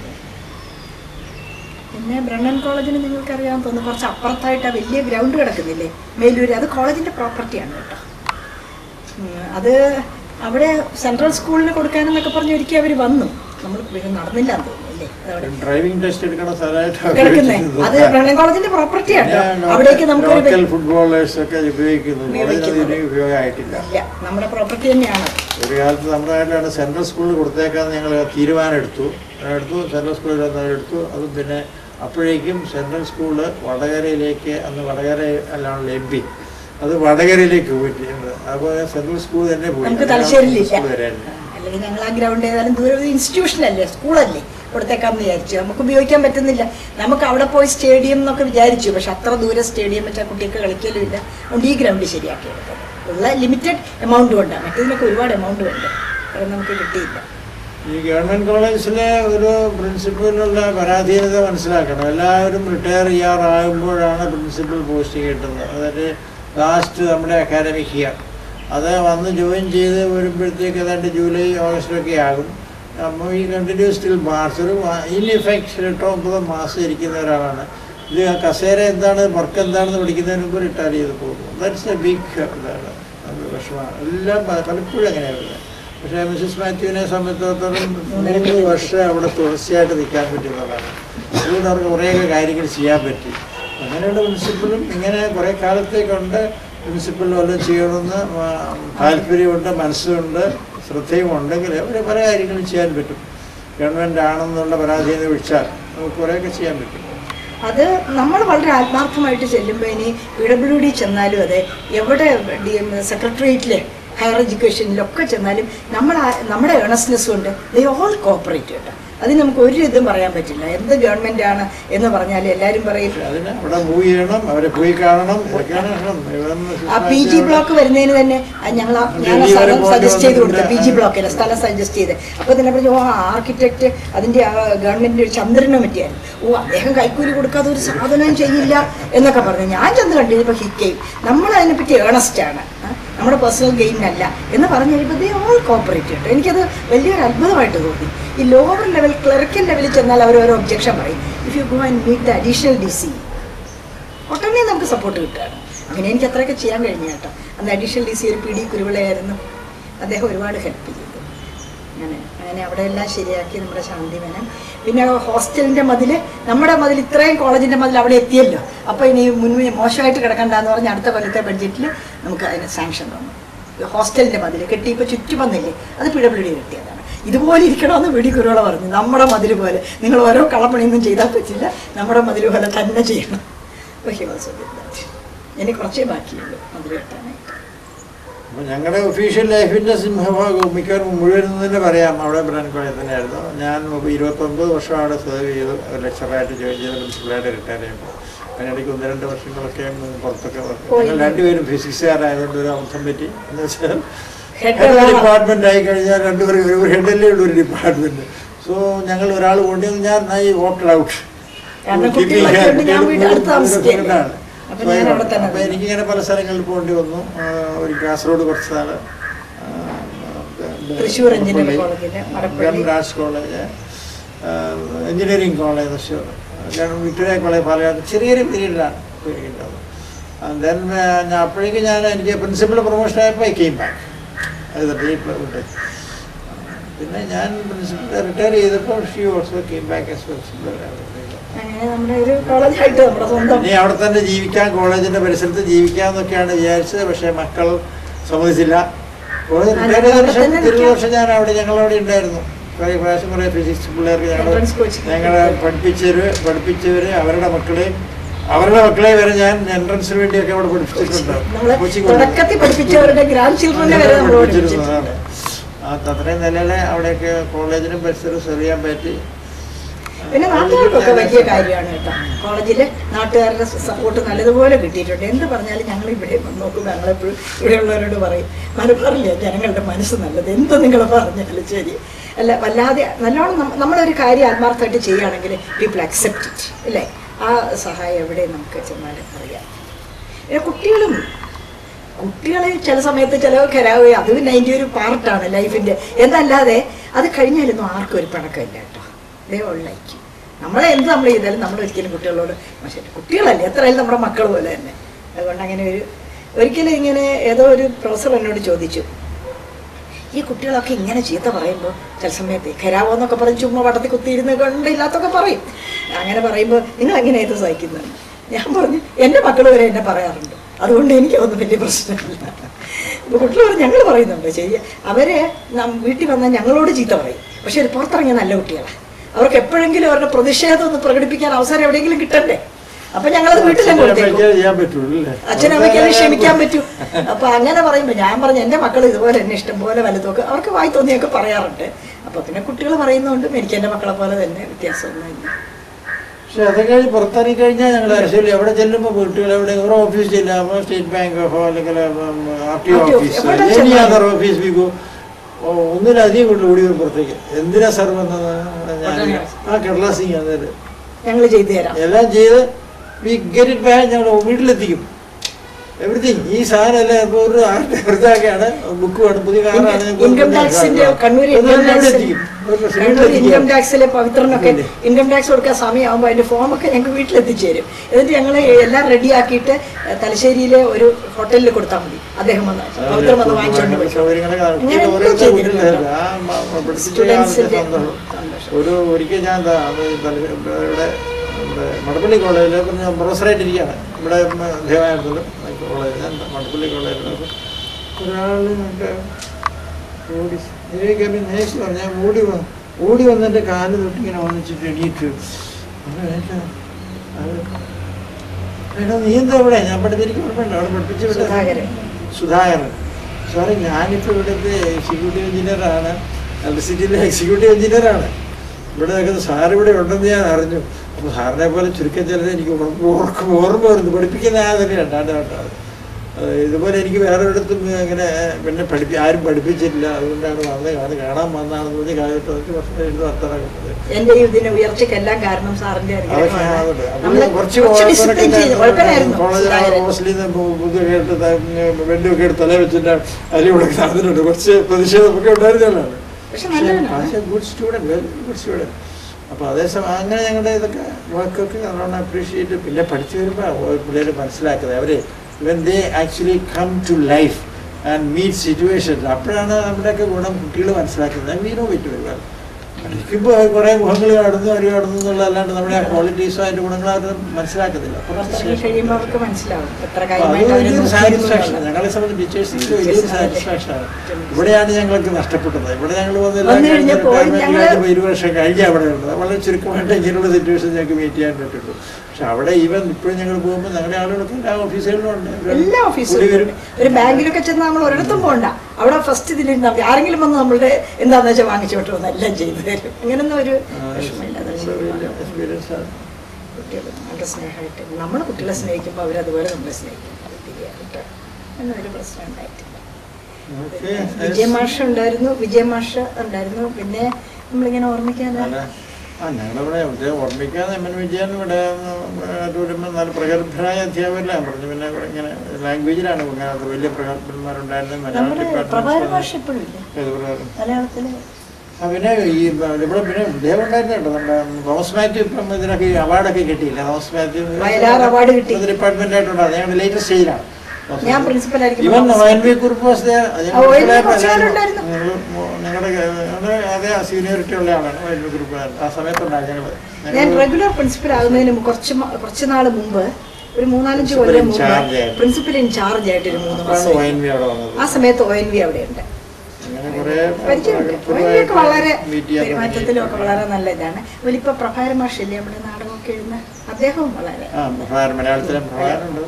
പിന്നെ ബ്രണ്ണൻ കോളേജിന് നിങ്ങൾക്കറിയാൻ തോന്നുന്നു കുറച്ച് അപ്പുറത്തായിട്ട് ആ വലിയ ഗ്രൗണ്ട് കിടക്കുന്നില്ലേ മേലൂര് അത് കോളേജിന്റെ പ്രോപ്പർട്ടിയാണ് കേട്ടോ ഉം, അത് അവിടെ സെൻട്രൽ സ്കൂളിന് കൊടുക്കാനെന്നൊക്കെ പറഞ്ഞ് ഒരിക്കൽ അവർ വന്നു നമ്മൾ പിന്നെ നടന്നില്ല എന്ന് തോന്നുന്നു അല്ലേ അതവിടെ ഡ്രൈവിംഗ് ടെസ്റ്റ് എടുക്കണ സ്ഥലമായിട്ട് കിടക്കുന്നേ അത് ബ്രണ്ണൻ കോളേജിന്റെ പ്രോപ്പർട്ടിയാണ് അവിടേക്ക് നമുക്കൊരു ലോക്കൽ ഫുട്ബോളേഴ്സ് ഒക്കെ ഉപയോഗിക്കുന്നു കോളേജിൽ അത് ഉപയോഗിക്കുന്നു. ഇനി ഉപയോഗമായിട്ടില്ല ഇല്ല നമ്മുടെ പ്രോപ്പർട്ടി തന്നെയാണ് ഒരു കാലത്ത് നമ്മുടെ നാട്ടിലാണ് സെൻട്രൽ സ്കൂളിൽ കൊടുത്തേക്കാന്ന് ഞങ്ങൾ തീരുമാനം എടുത്തു എടുത്തു സെൻട്രൽ സ്കൂളിൽ എടുത്തു അതും പിന്നെ അപ്പോഴേക്കും സെൻട്രൽ സ്കൂള് വടകരയിലേക്ക് അന്ന് വടകര അല്ലാണല്ലോ എം പി അത് വടകരയിലേക്ക് പോയിട്ട് അപ്പോൾ സെൻട്രൽ സ്കൂൾ തന്നെ പോയി നമുക്ക് അങ്ങനെ തലശ്ശേരിയിലില്ല സ്കൂൾ വരാനില്ല അല്ലെങ്കിൽ ഞങ്ങൾ ആ ഗ്രൗണ്ട് ഏതായാലും ദൂരെ ഒരു ഇൻസ്റ്റിറ്റ്യൂഷൻ അല്ലേ സ്കൂളല്ലേ കൊടുത്തേക്കാമെന്ന് വിചാരിച്ചു നമുക്ക് ഉപയോഗിക്കാൻ പറ്റുന്നില്ല നമുക്ക് അവിടെ പോയി സ്റ്റേഡിയം എന്നൊക്കെ വിചാരിച്ചു പക്ഷെ അത്ര ദൂരെ സ്റ്റേഡിയം വെച്ചാൽ കുട്ടികൾക്ക് കളിക്കലുമില്ല അതുകൊണ്ട് ഈ ഗ്രൗണ്ട് ശരിയാക്കി എടുത്തത് ഉള്ള ലിമിറ്റഡ് എമൗണ്ട് കൊണ്ടാണ് മറ്റേതിനൊക്കെ ഒരുപാട് എമൗണ്ട് ഉണ്ട് അത് നമുക്ക് കിട്ടിയില്ല ഈ ഗവൺമെന്റ് കോളേജിലെ ഒരു പ്രിൻസിപ്പലിനുള്ള പരാധീനത മനസ്സിലാക്കണം എല്ലാവരും റിട്ടയർ ചെയ്യാറാകുമ്പോഴാണ് പ്രിൻസിപ്പൽ പോസ്റ്റ് കിട്ടുന്നത് അതായത് ലാസ്റ്റ് നമ്മുടെ അക്കാഡമിക് ഇയർ അത് വന്ന് ജോയിൻ ചെയ്ത് വരുമ്പോഴത്തേക്ക് ഏതാണ്ട് ജൂലൈ ഓഗസ്റ്റിലൊക്കെ ആകും അപ്പോൾ ഈ കണ്ടിന്യൂസ് സ്റ്റിൽ മാർച്ച് ഒരു ഇൻ ഇഫക്റ്റ് എട്ടോ ഒമ്പതോ മാസം ഇരിക്കുന്ന ഒരാളാണ് ഇത് ആ കസേര എന്താണ് വർക്ക് എന്താണെന്ന് പഠിക്കുന്നതിന് മുമ്പ് റിട്ടയർ ചെയ്ത് പോകും ദാറ്റ്സ് എ ബിഗ് ഇതാണ് അത് വിഷമമാണ് എല്ലാം പ- പലപ്പോഴും അങ്ങനെയാണ് പക്ഷേ മിസ്സസ് മാത്യുവിനെ സംബന്ധിച്ചിടത്തോളം മൂന്ന് വർഷം അവിടെ തുടർച്ചയായിട്ട് നിൽക്കാൻ പറ്റുന്നതാണ് അതുകൊണ്ട് അവർക്ക് കുറേയൊക്കെ കാര്യങ്ങൾ ചെയ്യാൻ പറ്റി അങ്ങനെയുള്ള പ്രിൻസിപ്പളും ഇങ്ങനെ കുറേ കാലത്തേക്കുണ്ട് പ്രിൻസിപ്പൽ വല്ലതും ചെയ്യണമെന്ന് ആ, താല്പര്യമുണ്ട് മനസ്സുണ്ട് ശ്രദ്ധയും ഉണ്ടെങ്കിൽ അവർ പല കാര്യങ്ങളും ചെയ്യാൻ പറ്റും ഗവൺമെൻറ് ആണെന്നുള്ള പരാധീനത ഒഴിച്ചാൽ നമുക്ക് കുറേയൊക്കെ ചെയ്യാൻ പറ്റും അത് നമ്മൾ വളരെ ആത്മാർത്ഥമായിട്ട് ചെല്ലുമ്പോൾ ഇനി പി ഡബ്ല്യു ഡി ചെന്നാലും അതെ എവിടെ ഡി എം സെക്രട്ടേറിയറ്റിൽ ഹയർ എഡ്യൂക്കേഷനിലൊക്കെ ചെന്നാലും നമ്മൾ നമ്മുടെ ഏണസ്റ്റ്നെസ് കൊണ്ട് ദേ ഓൾ കോപ്പറേറ്റ് കേട്ടോ അതിന് നമുക്ക് ഒരു ഇതും പറയാൻ പറ്റില്ല എന്ത് ഗവൺമെൻറ് ആണ് എന്ന് പറഞ്ഞാൽ എല്ലാവരും പറയും പക്ഷെ അതിന് അവിടെ മൂവ് ചെയ്യണം അവരെ പോയി കാണണം ഇതൊക്കെയാണ് ഇഷ്ടം. ഇവരൊന്നും ആ പി ജി ബ്ലോക്ക് വരുന്നതിന് തന്നെ ഞങ്ങൾ ഞാൻ ആ ഡൽഹി വരെ സ്ഥലം പോകേണ്ടി സജസ്റ്റ് ചെയ്ത് കൊടുത്തു പി ജി വന്നിട്ടുണ്ട്. ബ്ലോക്കിൽ സ്ഥലം സജസ്റ്റ് ചെയ്ത് അപ്പോൾ തന്നെ പറഞ്ഞു ഓ ആർക്കിടെക്ട് അതിൻ്റെ ആ ഗവൺമെൻറ് ചന്ദ്രനെ പറ്റിയായിരുന്നു ഓ അദ്ദേഹം കൈക്കൂലി കൊടുക്കാതെ ഒരു സാധനവും ചെയ്യില്ല എന്നൊക്കെ പറഞ്ഞു ഞാൻ ചെന്ന് കണ്ടിരുന്നപ്പോൾ ഹിക്കയും നമ്മൾ അതിനെപ്പറ്റി ഏണസ്റ്റ് ആണ് ആ, നമ്മുടെ പേഴ്സണൽ ഗെയിനല്ല എന്ന് പറഞ്ഞു കഴിയുമ്പോൾ ദേ ഓൾ കോപ്പറേറ്റ് കേട്ടോ എനിക്കത് വലിയൊരു അത്ഭുതമായിട്ട് തോന്നി ഈ ലോവർ ലെവൽ ക്ലറിക്കൽ ലെവലിൽ ചെന്നാൽ അവർ ഓരോ ഒബ്ജക്ഷൻ പറയും if you go and meet the additional D C ഒട്ടനെ നമുക്ക് സപ്പോർട്ട് കിട്ടുകയാണ് അങ്ങനെ എനിക്ക് അത്രയൊക്കെ ചെയ്യാൻ കഴിഞ്ഞു കേട്ടോ അന്ന് അഡീഷണൽ ഡി സി ഒരു പി ഡി കുരുവിളയായിരുന്നു അദ്ദേഹം ഒരുപാട് ഹെൽപ്പ് ചെയ്തു അങ്ങനെ അങ്ങനെ അവിടെ എല്ലാം ശരിയാക്കി നമ്മുടെ ശാന്തിവനം പിന്നെ ഹോസ്റ്റലിൻ്റെ മതിൽ നമ്മുടെ മതിൽ ഇത്രയും കോളേജിൻ്റെ മതിൽ അവിടെ എത്തിയല്ലോ അപ്പോൾ ഇനി മുൻപ് മോശമായിട്ട് കിടക്കണ്ടെന്ന് പറഞ്ഞ് അടുത്ത കൊല്ലത്തെ ബഡ്ജറ്റിൽ നമുക്ക് അതിന് സാങ്ഷൻ തന്നു ഹോസ്റ്റലിൻ്റെ മതിൽ കെട്ടി ഇപ്പോൾ ചുറ്റും വന്നില്ലേ അത് പിഴ പിഴ കെട്ടിയതാണ് ഇതുപോലെ ഇരിക്കണമെന്ന് വെടി കുരുവള പറഞ്ഞു നമ്മുടെ മതിൽ പോലെ നിങ്ങൾ ഓരോ കളപ്പണിയൊന്നും ചെയ്താൽ പറ്റില്ല നമ്മുടെ മതിൽ പോലെ തന്നെ ചെയ്യണം അപ്പോൾ ഹി ഓൾസോ ഡിഡ് ദാറ്റ് ഇനി കുറച്ചേ ബാക്കിയുള്ളൂ മതിൽ കെട്ടാനായിട്ട് അപ്പോൾ ഞങ്ങളുടെ ഒഫീഷ്യൽ ലൈഫിൻ്റെ സിംഹഭാഗവും മിക്കവാറും മുഴുവൻ തന്നെ പറയാം അവിടെ ബ്രാൻ കോളേജ് തന്നെയായിരുന്നു ഞാൻ ഇരുപത്തൊമ്പത് വർഷം അവിടെ സെർവ് ചെയ്തു ലെക്ചറായിട്ട് ജോയിൻ ചെയ്ത് പ്രിൻസിപ്പളായിട്ട് റിട്ടയർ ചെയ്യുമ്പോൾ അതിനിടയ്ക്ക് ഒന്ന് രണ്ട് വർഷങ്ങളൊക്കെ പുറത്തൊക്കെ വർക്ക് പോയി. ഞങ്ങൾ രണ്ടുപേരും ഫിസിക്സുകാരായതുകൊണ്ട് ഒരു അബദ്ധം പറ്റി എന്ന് വെച്ചാൽ Head ഹെഡ് വേണം. ഡിപ്പാർട്ട്മെന്റ് ആയി കഴിഞ്ഞാൽ രണ്ടുപേരും ഒരു ഹെഡല്ലേ ഉള്ളൂ ഒരു ഡിപ്പാർട്ട്മെന്റ് സോ ഞങ്ങൾ ഒരാൾ കൊണ്ടുവന്ന് ഞാൻ ഐ വോക്ട് ഔട്ട് കാരണം കുട്ടികളൊക്കെ ഉണ്ട്, ഞാൻ വീടിൻ്റെ അടുത്ത് താമസിക്കുകയല്ലേ. അപ്പോൾ ഞാൻ അവിടെ തന്നെ അപ്പോൾ എനിക്കിങ്ങനെ പല സ്ഥലങ്ങളിൽ പോകേണ്ടി വന്നു ആ, ഒരു കാസർഗോഡ് കുറച്ച് നാള് ആ, തൃശ്ശൂർ എഞ്ചിനീയറിംഗ് കോളേജില് Madappally. Government college engineering college Thrissur government Victoria college Palakkad ചെറിയൊരു പീരീഡിലാണ് പോയിരിക്കുന്നത് ദെൻ ഞാൻ അപ്പോഴേക്കും ഞാൻ എനിക്ക് പ്രിൻസിപ്പൽ പ്രൊമോഷൻ ആയപ്പോൾ ഐ കെയിം ബാക്ക് അത് ഉണ്ട് പിന്നെ ഞാൻ പ്രിൻസിപ്പൽ റിട്ടയർ ചെയ്തപ്പോൾ she also came back as principal അങ്ങനെ നമ്മുടെ ഒരു കോളേജായിട്ട് നമ്മുടെ സ്വന്തം ഇനി അവിടെ തന്നെ ജീവിക്കാം കോളേജിന്റെ പരിസരത്ത് ജീവിക്കാന്നൊക്കെയാണ് വിചാരിച്ചത് പക്ഷേ മക്കൾ സമ്മതിച്ചില്ല കോളേജ് ആ, റിട്ടയർ ചെയ്ത അവിടെ വർഷം തന്നെ ഒരു നിൽക്കാം. വർഷം ഞാൻ അവിടെ ഞങ്ങളവിടെ ഉണ്ടായിരുന്നു കുറേ പ്രാവശ്യം കുറേ ഫിസിക്സ് പിള്ളേർക്ക് ഞങ്ങൾ Entrance coaching. ഞങ്ങളെ പഠിപ്പിച്ചവര് പഠിപ്പിച്ചവര് അവരുടെ മക്കളെ അവരുടെ മക്കളെ വരെ ഞാൻ എൻട്രൻസിന് വേണ്ടിയൊക്കെ അവിടെ പഠിപ്പിച്ചിട്ടുണ്ട് നമ്മള് കോച്ചിങ് തുടക്കത്തിൽ പഠിപ്പിച്ചവരുടെ ഗ്രാൻഡ് ചിൽഡ്രനെ വരെ നമ്മൾ പഠിപ്പിച്ചിട്ടുണ്ട് ആ അത്രയും നിലയിലെ അവിടെയൊക്കെ കോളേജിനും പരിസരവും സെർവ് ചെയ്യാൻ പറ്റി പിന്നെ നാട്ടുകാർക്കൊക്കെ വലിയ കാര്യമാണ് കേട്ടോ കോളേജിൽ നാട്ടുകാരുടെ സപ്പോർട്ട് നല്ലതുപോലെ കിട്ടിയിട്ടുണ്ട് എന്ത് പറഞ്ഞാലും ഞങ്ങൾ ഇവിടെ വന്ന് നോക്കുമ്പോൾ ഞങ്ങളെപ്പോഴും ഇവിടെയുള്ളവരോട് പറയും മലബാറിലെ ജനങ്ങളുടെ മനസ്സ് നല്ലത് എന്ത് നിങ്ങൾ പറഞ്ഞാലും ശരി അല്ല വല്ലാതെ നല്ലോണം നമ്മ- നമ്മളൊരു കാര്യം ആത്മാർത്ഥമായിട്ട് ചെയ്യുകയാണെങ്കിൽ പീപ്പിൾ അക്സെപ്റ്റ് ഇറ്റ് അല്ലേ ആ സഹായം എവിടെ നമുക്ക് ചെന്നാലും അറിയാം പിന്നെ കുട്ടികളും കുട്ടികളെ ചില സമയത്ത് ചില കരാവ് അത് പിന്നെ അതിൻ്റെ ഒരു പാർട്ടാണ് ലൈഫിൻ്റെ എന്നല്ലാതെ അത് കഴിഞ്ഞാലൊന്നും ആർക്കും ഒരു പണക്കമില്ല കേട്ടോ അതേ ഉള്ളേക്ക് നമ്മളെ എന്ത് നമ്മൾ ചെയ്താലും നമ്മൾ ഒരിക്കലും കുട്ടികളോട് പക്ഷേ കുട്ടികളല്ലേ എത്രയായാലും നമ്മുടെ മക്കൾ പോലെ തന്നെ അതുകൊണ്ട് അങ്ങനെ ഒരു ഒരിക്കലും ഇങ്ങനെ ഏതോ ഒരു പ്രൊഫസർ എന്നോട് ചോദിച്ചു ഈ കുട്ടികളൊക്കെ ഇങ്ങനെ ചീത്ത പറയുമ്പോൾ ചില സമയത്ത് ഖരാവോ എന്നൊക്കെ പറഞ്ഞ് ചുമ്മാ വട്ടത്തിൽ കുത്തിയിരുന്ന് കണ്ടില്ലാത്തൊക്കെ പറയും അങ്ങനെ പറയുമ്പോൾ നിങ്ങൾ എങ്ങനെ ഇത് സഹിക്കുന്നത് ഞാൻ പറഞ്ഞു എൻ്റെ മക്കൾ വരെ എന്നെ പറയാറുണ്ട് അതുകൊണ്ട് എനിക്ക് ഒന്നും വലിയ പ്രശ്നമില്ല ഇപ്പോൾ കുട്ടികൾ പറഞ്ഞ് ഞങ്ങൾ പറയുന്നുണ്ട് ശരി അവരെ നം- വീട്ടിൽ വന്നാൽ ഞങ്ങളോട് ചീത്ത പറയും പക്ഷെ ഒരു പുറത്തിറങ്ങിയ നല്ല കുട്ടികളാണ് അവർക്ക് എപ്പോഴെങ്കിലും അവരുടെ പ്രതിഷേധം ഒന്ന് പ്രകടിപ്പിക്കാൻ അവസരം എവിടെയെങ്കിലും കിട്ടണ്ടേ അപ്പൊ ഞങ്ങളത് വീട്ടിലും കൊടുത്തേക്കും ചെയ്യാൻ പറ്റുള്ളൂ അല്ലേ അച്ഛനമ്മയ്ക്ക് ക്ഷമിക്കാൻ പറ്റൂ അപ്പൊ അങ്ങനെ പറയുമ്പോ ഞാൻ പറഞ്ഞു എന്റെ മക്കൾ ഇതുപോലെ എന്നെ ഇഷ്ടം പോലെ വലുതൊക്കെ അവർക്ക് വായി തോന്നിയൊക്കെ പറയാറുണ്ട് അപ്പോൾ പിന്നെ കുട്ടികൾ പറയുന്നതുകൊണ്ടും എനിക്ക് എൻ്റെ മക്കളെ പോലെ തന്നെ വ്യത്യാസമൊന്നുമില്ല പക്ഷെ അത് കഴിഞ്ഞ് പുറത്തിറങ്ങി കഴിഞ്ഞാൽ ഞങ്ങൾ ആക്ച്വലി എവിടെ ചെല്ലുമ്പോൾ വീട്ടുകൾ എവിടെ ഓരോ ഓഫീസ് ചെല്ലുമ്പോൾ സ്റ്റേറ്റ് ബാങ്ക് ഓഫോ അല്ലെങ്കിൽ ആർ ടി RTO ഓഫീസ് എവിടെ എനി ചെന്നാലും. അതർ ഓഫീസ് വിഗോ ഒന്നിലധികം വീട്ടിൽ ഓടി വരും പുറത്തേക്ക് എന്തിനാ സാർ വന്നത് ഞാൻ ആ കടലാസിങ് അന്നേരം ഞങ്ങൾ ചെയ്തു തരാം എല്ലാം ചെയ്ത് വി ഗെറ്റ് ഇറ്റ് ബാക്ക് ഞങ്ങൾ വീട്ടിലെത്തിക്കും എവറിത്തിങ് ഈ സാധനം എല്ലാം ഇപ്പോൾ ഒരു ആരുടെ വെറുതാക്കെയാണ് ബുക്ക് വേണം പുതിയ കാറാണ് ഇൻകം ടാക്സിന്റെ കണ്ണൂർ ഇൻകം ടാക്സ് എത്തിക്കും ഒരു ലക്ഷം കണ്ണൂർ ഇൻകം വീട്ടിലെത്തിക്കും ടാക്സിലെ പവിത്രനൊക്കെ ഇല്ലേ? ഇൻകം ടാക്സ് കൊടുക്കാൻ സമയമാകുമ്പോൾ അതിന്റെ ഫോമൊക്കെ ഞങ്ങൾക്ക് വീട്ടിലെത്തിച്ചു തരും എന്നിട്ട് ഞങ്ങൾ എല്ലാം റെഡിയാക്കിയിട്ട് തലശ്ശേരിയിലെ ഒരു ഹോട്ടലിൽ കൊടുത്താൽ മതി അദ്ദേഹം വന്ന് പവിത്രം വന്ന് വാങ്ങിച്ചുകൊണ്ട് പോയി സൗകര്യങ്ങളൊക്കെ അങ്ങനെ ഓരോരുത്തർ എല്ലാം വീട്ടിൽ ചെയ്തിട്ടുണ്ട്. ആ മ- പഠിപ്പിച്ച സ്റ്റുഡൻസിന്റെ ആൾക്ക് സന്തോഷം. സന്തോഷം. ഒരു ഒരിക്കൽ ഞാൻ എന്താ അത് തല- ഇവിടെ നമ്മുടെ മടപ്പള്ളി കോളേജിൽ ഇപ്പം ഞാൻ പ്രൊഫസറായിട്ട് ഇരിക്കുകയാണ് ഇവിടെ ദേവാലയത്തിലും കോളേജിൽ ഞാൻ മടപ്പള്ളി കോളേജിൽ ഒരാൾ മറ്റേ ഓടി ഇതിലേക്ക് നേഴ്സ് പറഞ്ഞാൽ ഓടി വന്നു ഓടി വന്നെൻ്റെ കാല് തൊട്ട് ഇങ്ങനെ വന്നിച്ചിട്ട് എണീറ്റ് അപ്പോൾ എനിക്ക് അത് എടാ നീ എന്താ ഇവിടെ ഞാൻ പഠിപ്പിച്ചിരിക്കും കുഴപ്പമില്ല അവിടെ പഠിപ്പിച്ച് വിട്ട സുധാകരൻ സുധാകരൻ സാറേ ഞാനിപ്പോൾ ഇവിടുത്തെ എക്സിക്യൂട്ടീവ് എഞ്ചിനീയറാണ് ഇലക്ട്രിസിറ്റിയിലെ എക്സിക്യൂട്ടീവ് എഞ്ചിനീയറാണ് ഇവിടെ നിൽക്കുന്ന സാർ ഇവിടെ ഉണ്ടെന്ന് ഞാൻ അറിഞ്ഞു അപ്പോൾ സാറിനെ പോലെ ചുരുക്കം ചിലത് എനിക്ക് ഓർമ്മ ഓർക്കും ഓർമ്മ വരുന്നു പഠിപ്പിക്കുന്ന ആ തന്നെയാണ് ആണ്ട് കേട്ടോ അത് ഇതുപോലെ എനിക്ക് വേറെ ഒരിടത്തും അങ്ങനെ പിന്നെ പഠിപ്പി ആരും പഠിപ്പിച്ചിട്ടില്ല അതുകൊണ്ടാണ് വന്നത് അത് കാണാൻ വന്നതാണെന്ന് പറഞ്ഞ് കാര്യമായിട്ട് അതൊക്കെ വർഷം എഴുതി വർത്തമാക്കുന്നത് എന്റെ ഈ ഇതിന് ഉയർച്ചയ്ക്കെല്ലാം കാരണം സാറിന്റെ അതൊക്കെ അനുഗ്രഹമാണ് അതുണ്ട്. അപ്പോൾ നമ്മള് കുറച്ച് കുറച്ച് ഡിസിപ്ലിൻ ചെയ്തു കുഴപ്പമില്ലായിരുന്നു കോളേജ് സുധാകരൻ. ഹോസ്റ്റലിൽ നിന്ന് പുതിയൊക്കെ എടുത്ത് വെല്ലൊക്കെ എടുത്ത് തല വെച്ചിട്ട് അതിലൂടെ നടന്നിട്ടുണ്ട് കുറച്ച് പ്രതിഷേധമൊക്കെ ഉണ്ടായിരുന്നല്ലോ പക്ഷെ നല്ലതാണ് good student very good student അപ്പോൾ അതേസമയം അങ്ങനെ ഞങ്ങളുടെ ഇതൊക്കെ വർക്കൊക്കെ നല്ലോണം അപ്രീഷിയേറ്റ് പിന്നെ പഠിച്ചു വരുമ്പോൾ പിള്ളേർ മനസ്സിലാക്കുന്നത് അവർ when they actually come to life and meet situations അപ്പോഴാണ് നമ്മുടെയൊക്കെ ഗുണം കുട്ടികൾ മനസ്സിലാക്കുന്നത് വീണോ പറ്റു വരുവാൻ പഠിക്കുമ്പോൾ കുറേ മുഖങ്ങൾ കാണുന്നു അരി കാണുന്നു എന്നുള്ളതല്ലാണ്ട് നമ്മുടെ ആ ക്വാളിറ്റീസോ അതിൻ്റെ ഗുണങ്ങൾ അവർ മനസ്സിലാക്കുന്നില്ല കുറച്ച് പുറത്തിറങ്ങി ശേഷം കഴിയുമ്പോൾ അവർക്ക് മനസ്സിലാവും എത്ര അപ്പൊ കാര്യമായിട്ട് അത് അവര് വലിയൊരു നോക്കിയിരുന്നു സാറ്റിസ്ഫാക്ഷൻ എന്നുള്ളത്. ഞങ്ങളെ സംബന്ധിച്ച് ടീച്ചേഴ്സിന് വലിയൊരു ടീച്ചേഴ്സിന് സാറ്റിസ്ഫാക്ഷൻ ആണ് ഇവിടെയാണ് ഞങ്ങൾക്ക് നഷ്ടപ്പെട്ടത് ഇവിടെ ഞങ്ങൾ വന്ന് എല്ലാം വന്നു കഴിഞ്ഞ് കഴിഞ്ഞപ്പോൾ retirement ഞങ്ങള് കഴിഞ്ഞപ്പോൾ ഇരു വർഷം കഴിഞ്ഞ അവിടെ ഉള്ളത് വളരെ ചുരുക്കമായിട്ട് ഇങ്ങനെയുള്ള സിറ്റുവേഷൻ ഞങ്ങൾക്ക് മീറ്റ് ചെയ്യാൻ പറ്റുള്ളൂ പക്ഷെ അവിടെ ഈവൻ ഇപ്പോഴും ഞങ്ങൾ പോകുമ്പോൾ ഞങ്ങളുടെ ആളുകളൊക്കെ എല്ലാ ഓഫീസുകളിലും ഉണ്ട് എല്ലാ കൂടി ഓഫീസിലും വരും ഒരു ബാങ്കിലൊക്കെ ചെന്ന് നമ്മൾ ഒരിടത്തും പോകണ്ട അവിടെ ഫസ്റ്റ് ഇതിലിരുന്നാൽ മതി ആരെങ്കിലും വന്ന് നമ്മളുടെ എന്താന്ന് വെച്ചാൽ വാങ്ങിച്ചു വിട്ടു എല്ലാം ചെയ്തു തരും അങ്ങനൊന്നും ഒരു വിഷമമില്ല അത് ശരിയാണ്. എക്സ്പീരിയൻസ് ആണ് കുട്ടികൾ നല്ല സ്നേഹമായിട്ട് നമ്മൾ കുട്ടികളെ സ്നേഹിക്കുമ്പോൾ അവരതുപോലെ നമ്മളെ സ്നേഹിക്കും ശരിയായിട്ട് എന്നൊരു പ്രശ്നം ഉണ്ടായിട്ടില്ല ഓക്കെ വിജയമാഷ ഉണ്ടായിരുന്നു വിജയമാഷ ഉണ്ടായിരുന്നു പിന്നെ നമ്മളിങ്ങനെ ഓർമ്മിക്കാൻ അല്ല, ആ ഞങ്ങളിവിടെ ഇവിടെ ഓർമ്മിക്കാതെ എം എൻ വിജയൻ ഇവിടെ വരുമ്പോൾ നല്ല പ്രഗത്ഭരായ അധ്യാപകരെല്ലാം പറഞ്ഞു പിന്നെ ഇവിടെ ഇങ്ങനെ ലാംഗ്വേജിലാണ് ഇങ്ങനത്തെ വലിയ പ്രഗത്ഭന്മാരുണ്ടായിരുന്നു മലയാളം നമ്മുടെ പ്രഭാര ഭാഷ ഡിപ്പാർട്ട്മെന്റ് ഇപ്പോഴും ഇല്ല ഏത് പ്രകാരം മലയാളത്തില് ആ പിന്നെ ഈ ഇവിടെ പിന്നെ ഇദ്ദേഹം ഉണ്ടായിരുന്നു കേട്ടോ നമ്മുടെ തോമസ് മാത്യു ഇപ്പം ഇതിനൊക്കെ ഈ അവാർഡൊക്കെ കിട്ടിയില്ല തോമസ് മാത്യു വയലാർ award കിട്ടി. ഡിപ്പാർട്ട്മെന്റ് ആയിട്ടുണ്ടായിരുന്നു ഞങ്ങളുടെ ലേറ്റസ്റ്റ് സ്റ്റേജിലാണ് ഞാൻ പ്രിൻസിപ്പൽ ഇവൻ O N V Kurup was there. അത് ഞാൻ ആ, ഒ എൻ വി മനസ്സിലായപ്പോൾ കുറച്ച് കാലം എല്ലാവരും ഉണ്ടായിരുന്നു. ഞങ്ങള് മോ- ഞങ്ങളുടെ ഞങ്ങളുടെ അതേ സീനിയോറിറ്റി ഉള്ള ആളാണ് ഒ എൻ വി കുറിപ്പ് ആ സമയത്തുണ്ടായി ഞങ്ങൾ ഞാൻ റെഗുലർ പ്രിൻസിപ്പൽ ആകുന്നതിന് മു- കുറച്ച് മ- കുറച്ച് നാൾ മുമ്പ് ഒരു മൂന്നാലഞ്ച് Principal കൊല്ലം in മുമ്പ് charge ആയിട്ട്. പ്രിൻസിപ്പൽ ഇൻ ചാർജ് ആയിട്ട് ഒരു മൂന്ന് അപ്പോഴാണ് മാസം ഒ എൻ വി അവിടെ വന്നത് ആ സമയത്ത് ഒ എൻ വി അവിടെ ഉണ്ട് അങ്ങനെ കുറേ പരിചയമുണ്ട് ഒ എൻ വി ഒക്കെ വളരെ മീറ്റ് ചെയ്യാൻ പെരുമാറ്റത്തിലും ഒക്കെ വളരെ നല്ല ഇതാണ് വലിപ്പ പ്രഭാര മാഷില്ലേ നമ്മുടെ നാടകമൊക്കെ എഴുതുന്ന അദ്ദേഹവും വളരെ ആ പ്രഭാരം മലയാളത്തിലെ പ്രഭാരമുണ്ട്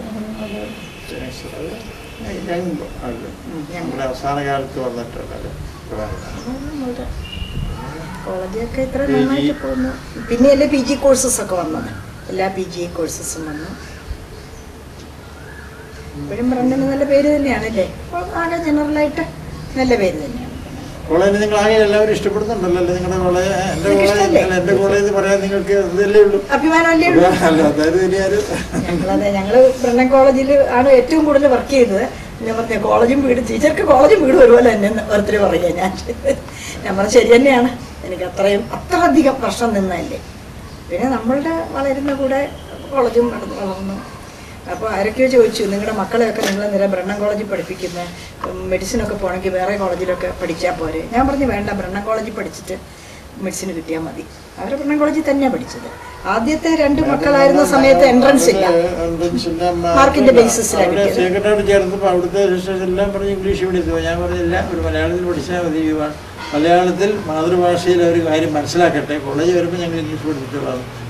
നമ്മുടെ അവസാന കാലത്ത് വന്നിട്ടുള്ളത് പ്രഭാരം നമ്മുടെ കോളേജൊക്കെ ഇത്ര നന്നായിട്ട് പോകുന്നു പിന്നെ അല്ലേ പി ജി കോഴ്സസ് ഒക്കെ വന്നത് എല്ലാ പി ജി കോഴ്സസും വന്നു ഇപ്പോഴും ബ്രണ്ടന് നല്ല പേര് തന്നെയാണല്ലേ അപ്പോൾ ആകെ ജനറലായിട്ട് നല്ല പേര് തന്നെയാണ് കോളേജിൽ നിങ്ങൾ ആകെ എല്ലാവരും ഇഷ്ടപ്പെടുന്നുണ്ടല്ലോ അല്ലേ നിങ്ങളുടെ കോളേജ് എന്റെ നിങ്ങൾക്ക് കോളേജ് ഇഷ്ടമല്ലേ? അല്ല, എന്റെ കോളേജ് പറയാൻ നിങ്ങൾക്ക് ഇതല്ലേ ഉള്ളൂ അഭിമാനമല്ലേ ഉള്ളൂ? അല്ല അതായത് ഇനിയാര് ഞങ്ങളതെ ഞങ്ങൾ ബ്രണ്ണൻ കോളേജിൽ ആണ് ഏറ്റവും കൂടുതൽ വർക്ക് ചെയ്തത് ഞാൻ പറഞ്ഞ കോളേജും വീട് ടീച്ചർക്ക് കോളേജും വീട് ഒരുപോലെ തന്നെ എന്ന് ഓരോരുത്തർ പറയുക ഞാൻ ഞാൻ പറഞ്ഞ ശരി തന്നെയാണ് എനിക്ക് അത്രയും അത്ര അധികം വർഷം നിന്നതല്ലേ പിന്നെ നമ്മളുടെ വളരുന്ന കൂടെ കോളേജും വളർന്നു വളർന്നു അപ്പോൾ ആരൊക്കെയോ ചോദിച്ചു നിങ്ങളുടെ മക്കളെയൊക്കെ നിങ്ങൾ നിര ബ്രണ്ണൻ കോളേജിൽ പഠിപ്പിക്കുന്ന മെഡിസിനൊക്കെ പോകണമെങ്കിൽ വേറെ കോളേജിലൊക്കെ പഠിച്ചാൽ പോരെ ഞാൻ പറഞ്ഞു വേണ്ട ബ്രണ്ണൻ കോളേജിൽ പഠിച്ചിട്ട് മെഡിസിൻ കിട്ടിയാൽ മതി അവർ ബ്രണ്ണൻ കോളേജിൽ തന്നെയാണ് പഠിച്ചത് ആദ്യത്തെ രണ്ട് മക്കളായിരുന്ന സമയത്ത് എൻട്രൻസ് ഇല്ല എൻട്രൻസ് ഇല്ല മാർക്കിന്റെ ബേസിസിലാണ് കിട്ടിയത്. സെക്രട്ടറി ചേർന്നപ്പോൾ അവിടുത്തെ സിസ്റ്റേഴ്സ് എല്ലാം പറഞ്ഞ് ഇംഗ്ലീഷ് പഠിച്ചു ഞാൻ പറഞ്ഞില്ല ഒരു മലയാളത്തിൽ പഠിച്ചാൽ മതി യുവാൻ മലയാളത്തിൽ മാതൃഭാഷയിൽ ഒരു കാര്യം മനസ്സിലാക്കട്ടെ കോളേജ് വരുമ്പോൾ ഞങ്ങൾ ഇംഗ്ലീഷ് പഠിപ്പിച്ചോളാം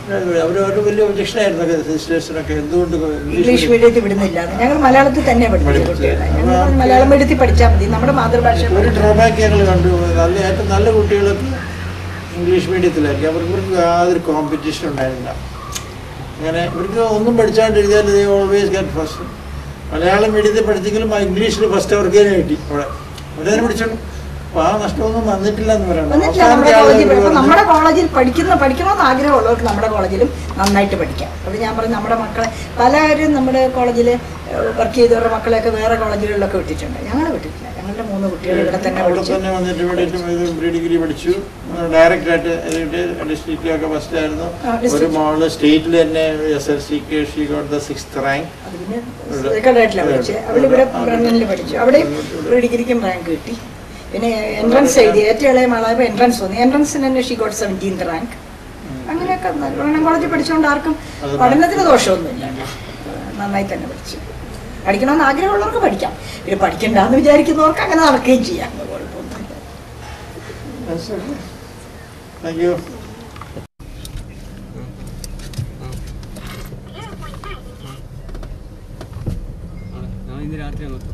അവർ ഒരു വലിയ ഒബ്ജക്ഷനായിരുന്നു സിസ്റ്റേഴ്സിനൊക്കെ എന്തുകൊണ്ട് ഇംഗ്ലീഷ് മീഡിയത്തിൽ വിടുന്നില്ല ഞങ്ങൾ മലയാളത്തിൽ തന്നെ പഠിപ്പിച്ചു പഠിപ്പിച്ചു. കുട്ടികളെ ഞങ്ങൾ പറഞ്ഞു, മലയാളം മീഡിയത്തിൽ പഠിച്ചാൽ മതി നമ്മുടെ മാതൃഭാഷ ഒരു ഡ്രോബാക്ക് ഞങ്ങൾ കണ്ടു നല്ല ഏറ്റവും നല്ല കുട്ടികളൊക്കെ ഇംഗ്ലീഷ് മീഡിയത്തിലായിരിക്കും അവർക്ക് ഇവർക്ക് യാതൊരു കോമ്പറ്റീഷൻ ഉണ്ടായിരുന്നില്ല അങ്ങനെ ഇവർക്ക് ഒന്നും പഠിച്ചാണ്ട് എഴുതിയാൽ they always get first Malayalam മീഡിയത്തിൽ പഠിച്ചെങ്കിലും ആ ഇംഗ്ലീഷിൽ ഫസ്റ്റ് അവർക്ക് തന്നെ കിട്ടി അവിടെ അവിടെ പിടിച്ചോണ്ട് അപ്പോൾ ആ നഷ്ടമൊന്നും വന്നിട്ടില്ല എന്ന് പറയണം എന്നിട്ടില്ല നമ്മുടെ അവസാനത്തെ കോളേജിൽ ആളുകൾ അപ്പോൾ പറഞ്ഞു, നമ്മുടെ കോളേജിൽ പഠിക്കുന്ന പഠിക്കണമെന്ന് ആഗ്രഹമുള്ളവർക്ക് നമ്മുടെ കോളേജിലും നന്നായിട്ട് പഠിക്കാം അത് ഞാൻ പറഞ്ഞു നമ്മുടെ മക്കളെ പലരും നമ്മുടെ കോളേജിൽ വർക്ക് ചെയ്തവരുടെ മക്കളെയൊക്കെ വേറെ കോളേജുകളിലൊക്കെ വിട്ടിട്ടുണ്ട് ഞങ്ങൾ വിട്ടിട്ടില്ല ഞങ്ങളുടെ മൂന്ന് കുട്ടികൾ ഇവിടെ തന്നെ അവിടെ പഠിച്ചു തന്നെ വന്നിട്ട് ഇവിടെ പ്രീ ഡിഗ്രി പഠിച്ചു ഡയറക്റ്റ് ആയിട്ട് ഡിസ്ട്രിക്റ്റിലൊക്കെ ഫസ്റ്റ് ആയിരുന്നു ആ, district. ഒരു മോള് സ്റ്റേറ്റിൽ തന്നെ എസ് എൽ സിക്ക് she got the sixth rank അത് പിന്നെ സെക്കൻഡായിട്ടിലാണ് പഠിച്ചത് അവളിവിടെ ബ്രണ്ണനിൽ പഠിച്ചു അവിടെയും പ്രീ ഡിഗ്രിക്കും റാങ്ക് കിട്ടി പിന്നെ എൻട്രൻസ് എഴുതി ഏറ്റവും ഇളയ മാളായപ്പോൾ എൻട്രൻസ് വന്നു എൻട്രൻസിന് തന്നെ ഷീ ഗോട്ട് സെവൻറ്റീൻത് റാങ്ക് അങ്ങനെയൊക്കെ ബ്രണ്ണൻ കോളേജിൽ പഠിച്ചുകൊണ്ട് ആർക്കും അത് പഠനത്തിന് ദോഷമൊന്നുമില്ല നന്നായി തന്നെ പഠിച്ചു പഠിക്കണമെന്ന് ആഗ്രഹമുള്ളവർക്ക് പഠിക്കാം പിന്നെ പഠിക്കണ്ടെന്ന് വിചാരിക്കുന്നവർക്ക് അങ്ങനെ നടക്കുകയും ചെയ്യാം അത് കുഴപ്പമൊന്നുമില്ല താങ്ക് യു ഞാൻ ഇന്ന് രാത്രി അങ്ങോട്ട്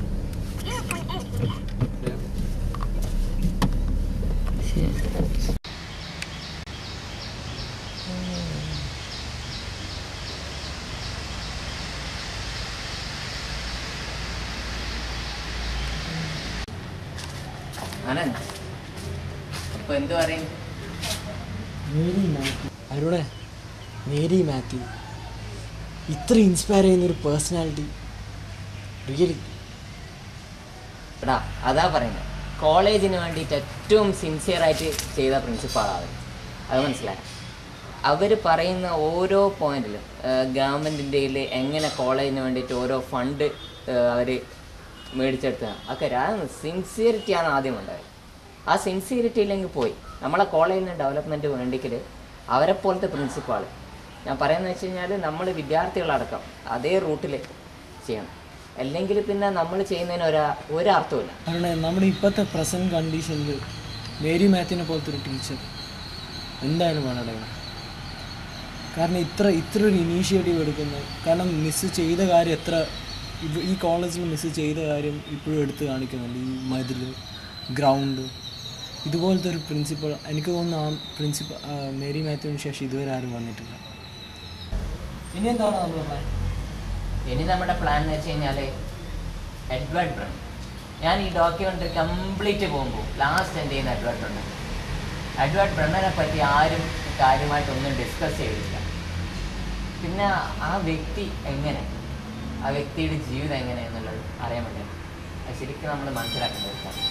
ആനന്ദ് അപ്പൊ എന്ത് പറയും മേരി മാത്യു അവരുടെ മേരി മാത്യു ഇത്ര ഇൻസ്പയർ ചെയ്യുന്ന ഒരു പേഴ്സണാലിറ്റി റിയലി എടാ അതാ പറയുന്നത് കോളേജിന് വേണ്ടിയിട്ട് ഏറ്റവും സിൻസിയറായിട്ട് ചെയ്ത പ്രിൻസിപ്പാളാണ് അവർ അത് മനസ്സിലായി അവർ പറയുന്ന ഓരോ പോയിന്റിലും ഗവൺമെൻറ്റിൻ്റെ എങ്ങനെ കോളേജിന് വേണ്ടിയിട്ട് ഓരോ ഫണ്ട് അവർ മേടിച്ചെടുത്ത ഒക്കെ സിൻസിയറിറ്റിയാണ് ആദ്യം ഉണ്ടായത് ആ സിൻസിയറിറ്റി ഇല്ലെങ്കിൽ പോയി നമ്മളെ കോളേജിന് ഡെവലപ്മെൻറ്റ് വേണ്ടിക്കൽ അവരെ പോലത്തെ പ്രിൻസിപ്പാൾ ഞാൻ പറയുന്നത് വെച്ച് കഴിഞ്ഞാൽ നമ്മൾ വിദ്യാർത്ഥികളടക്കം അതേ റൂട്ടിൽ ചെയ്യണം അല്ലെങ്കിൽ പിന്നെ നമ്മൾ ചെയ്യുന്നതിന് ഒരാ ഒരർത്ഥമില്ല അവരുടെ നമ്മുടെ ഇപ്പോഴത്തെ പ്രസൻറ്റ് കണ്ടീഷനിൽ മേരി മാത്യുവിനെ പോലത്തെ ഒരു ടീച്ചർ എന്തായാലും വേണം കാരണം ഇത്ര ഇത്ര ഒരു ഇനീഷ്യേറ്റീവ് എടുക്കുന്നത് കാരണം മിസ്സ് ചെയ്ത കാര്യം എത്ര ഇവ- ഈ കോളേജിൽ മിസ്സ് ചെയ്ത കാര്യം ഇപ്പോഴും എടുത്ത് കാണിക്കുന്നുണ്ട് ഈ മതിൽ ഗ്രൗണ്ട് ഇതുപോലത്തെ ഒരു പ്രിൻസിപ്പൾ എനിക്ക് തോന്നുന്നു ആ പ്രിൻസിപ്പൽ മേരി മാത്യുവിന് ശേഷം ഇതുവരെ ആരും വന്നിട്ടില്ല ഇനി എന്താണ് നമ്മുടെ പ്ലാൻ ഇനി നമ്മുടെ പ്ലാൻ എന്ന് വെച്ച് കഴിഞ്ഞാൽ എഡ്വേർഡ് ബ്രൺ ഞാൻ ഈ ഡോക്യുമെൻ്ററി കംപ്ലീറ്റ് പോകുമ്പോൾ ലാസ്റ്റ് എന്ത് ചെയ്യുന്ന എഡ്വേർഡ് ബ്രണ്ണൻ എഡ്വേർഡ് ബ്രണ്ണനെ പറ്റി ആരും കാര്യമായിട്ടൊന്നും ഡിസ്കസ് ചെയ്തില്ല പിന്നെ ആ വ്യക്തി എങ്ങനെ ആ വ്യക്തിയുടെ ജീവിതം എങ്ങനെ എന്നുള്ളത് അറിയാൻ വേണ്ടി അത് ശരിക്കും നമ്മൾ മനസ്സിലാക്കേണ്ട ഒരു കാര്യം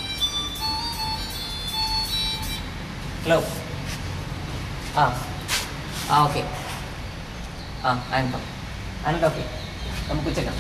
ഹലോ ആ ആ ഓക്കെ ആ ആൻകം ആൻഡ് ഓക്കെ നമുക്ക് ഉച്ചക്കാം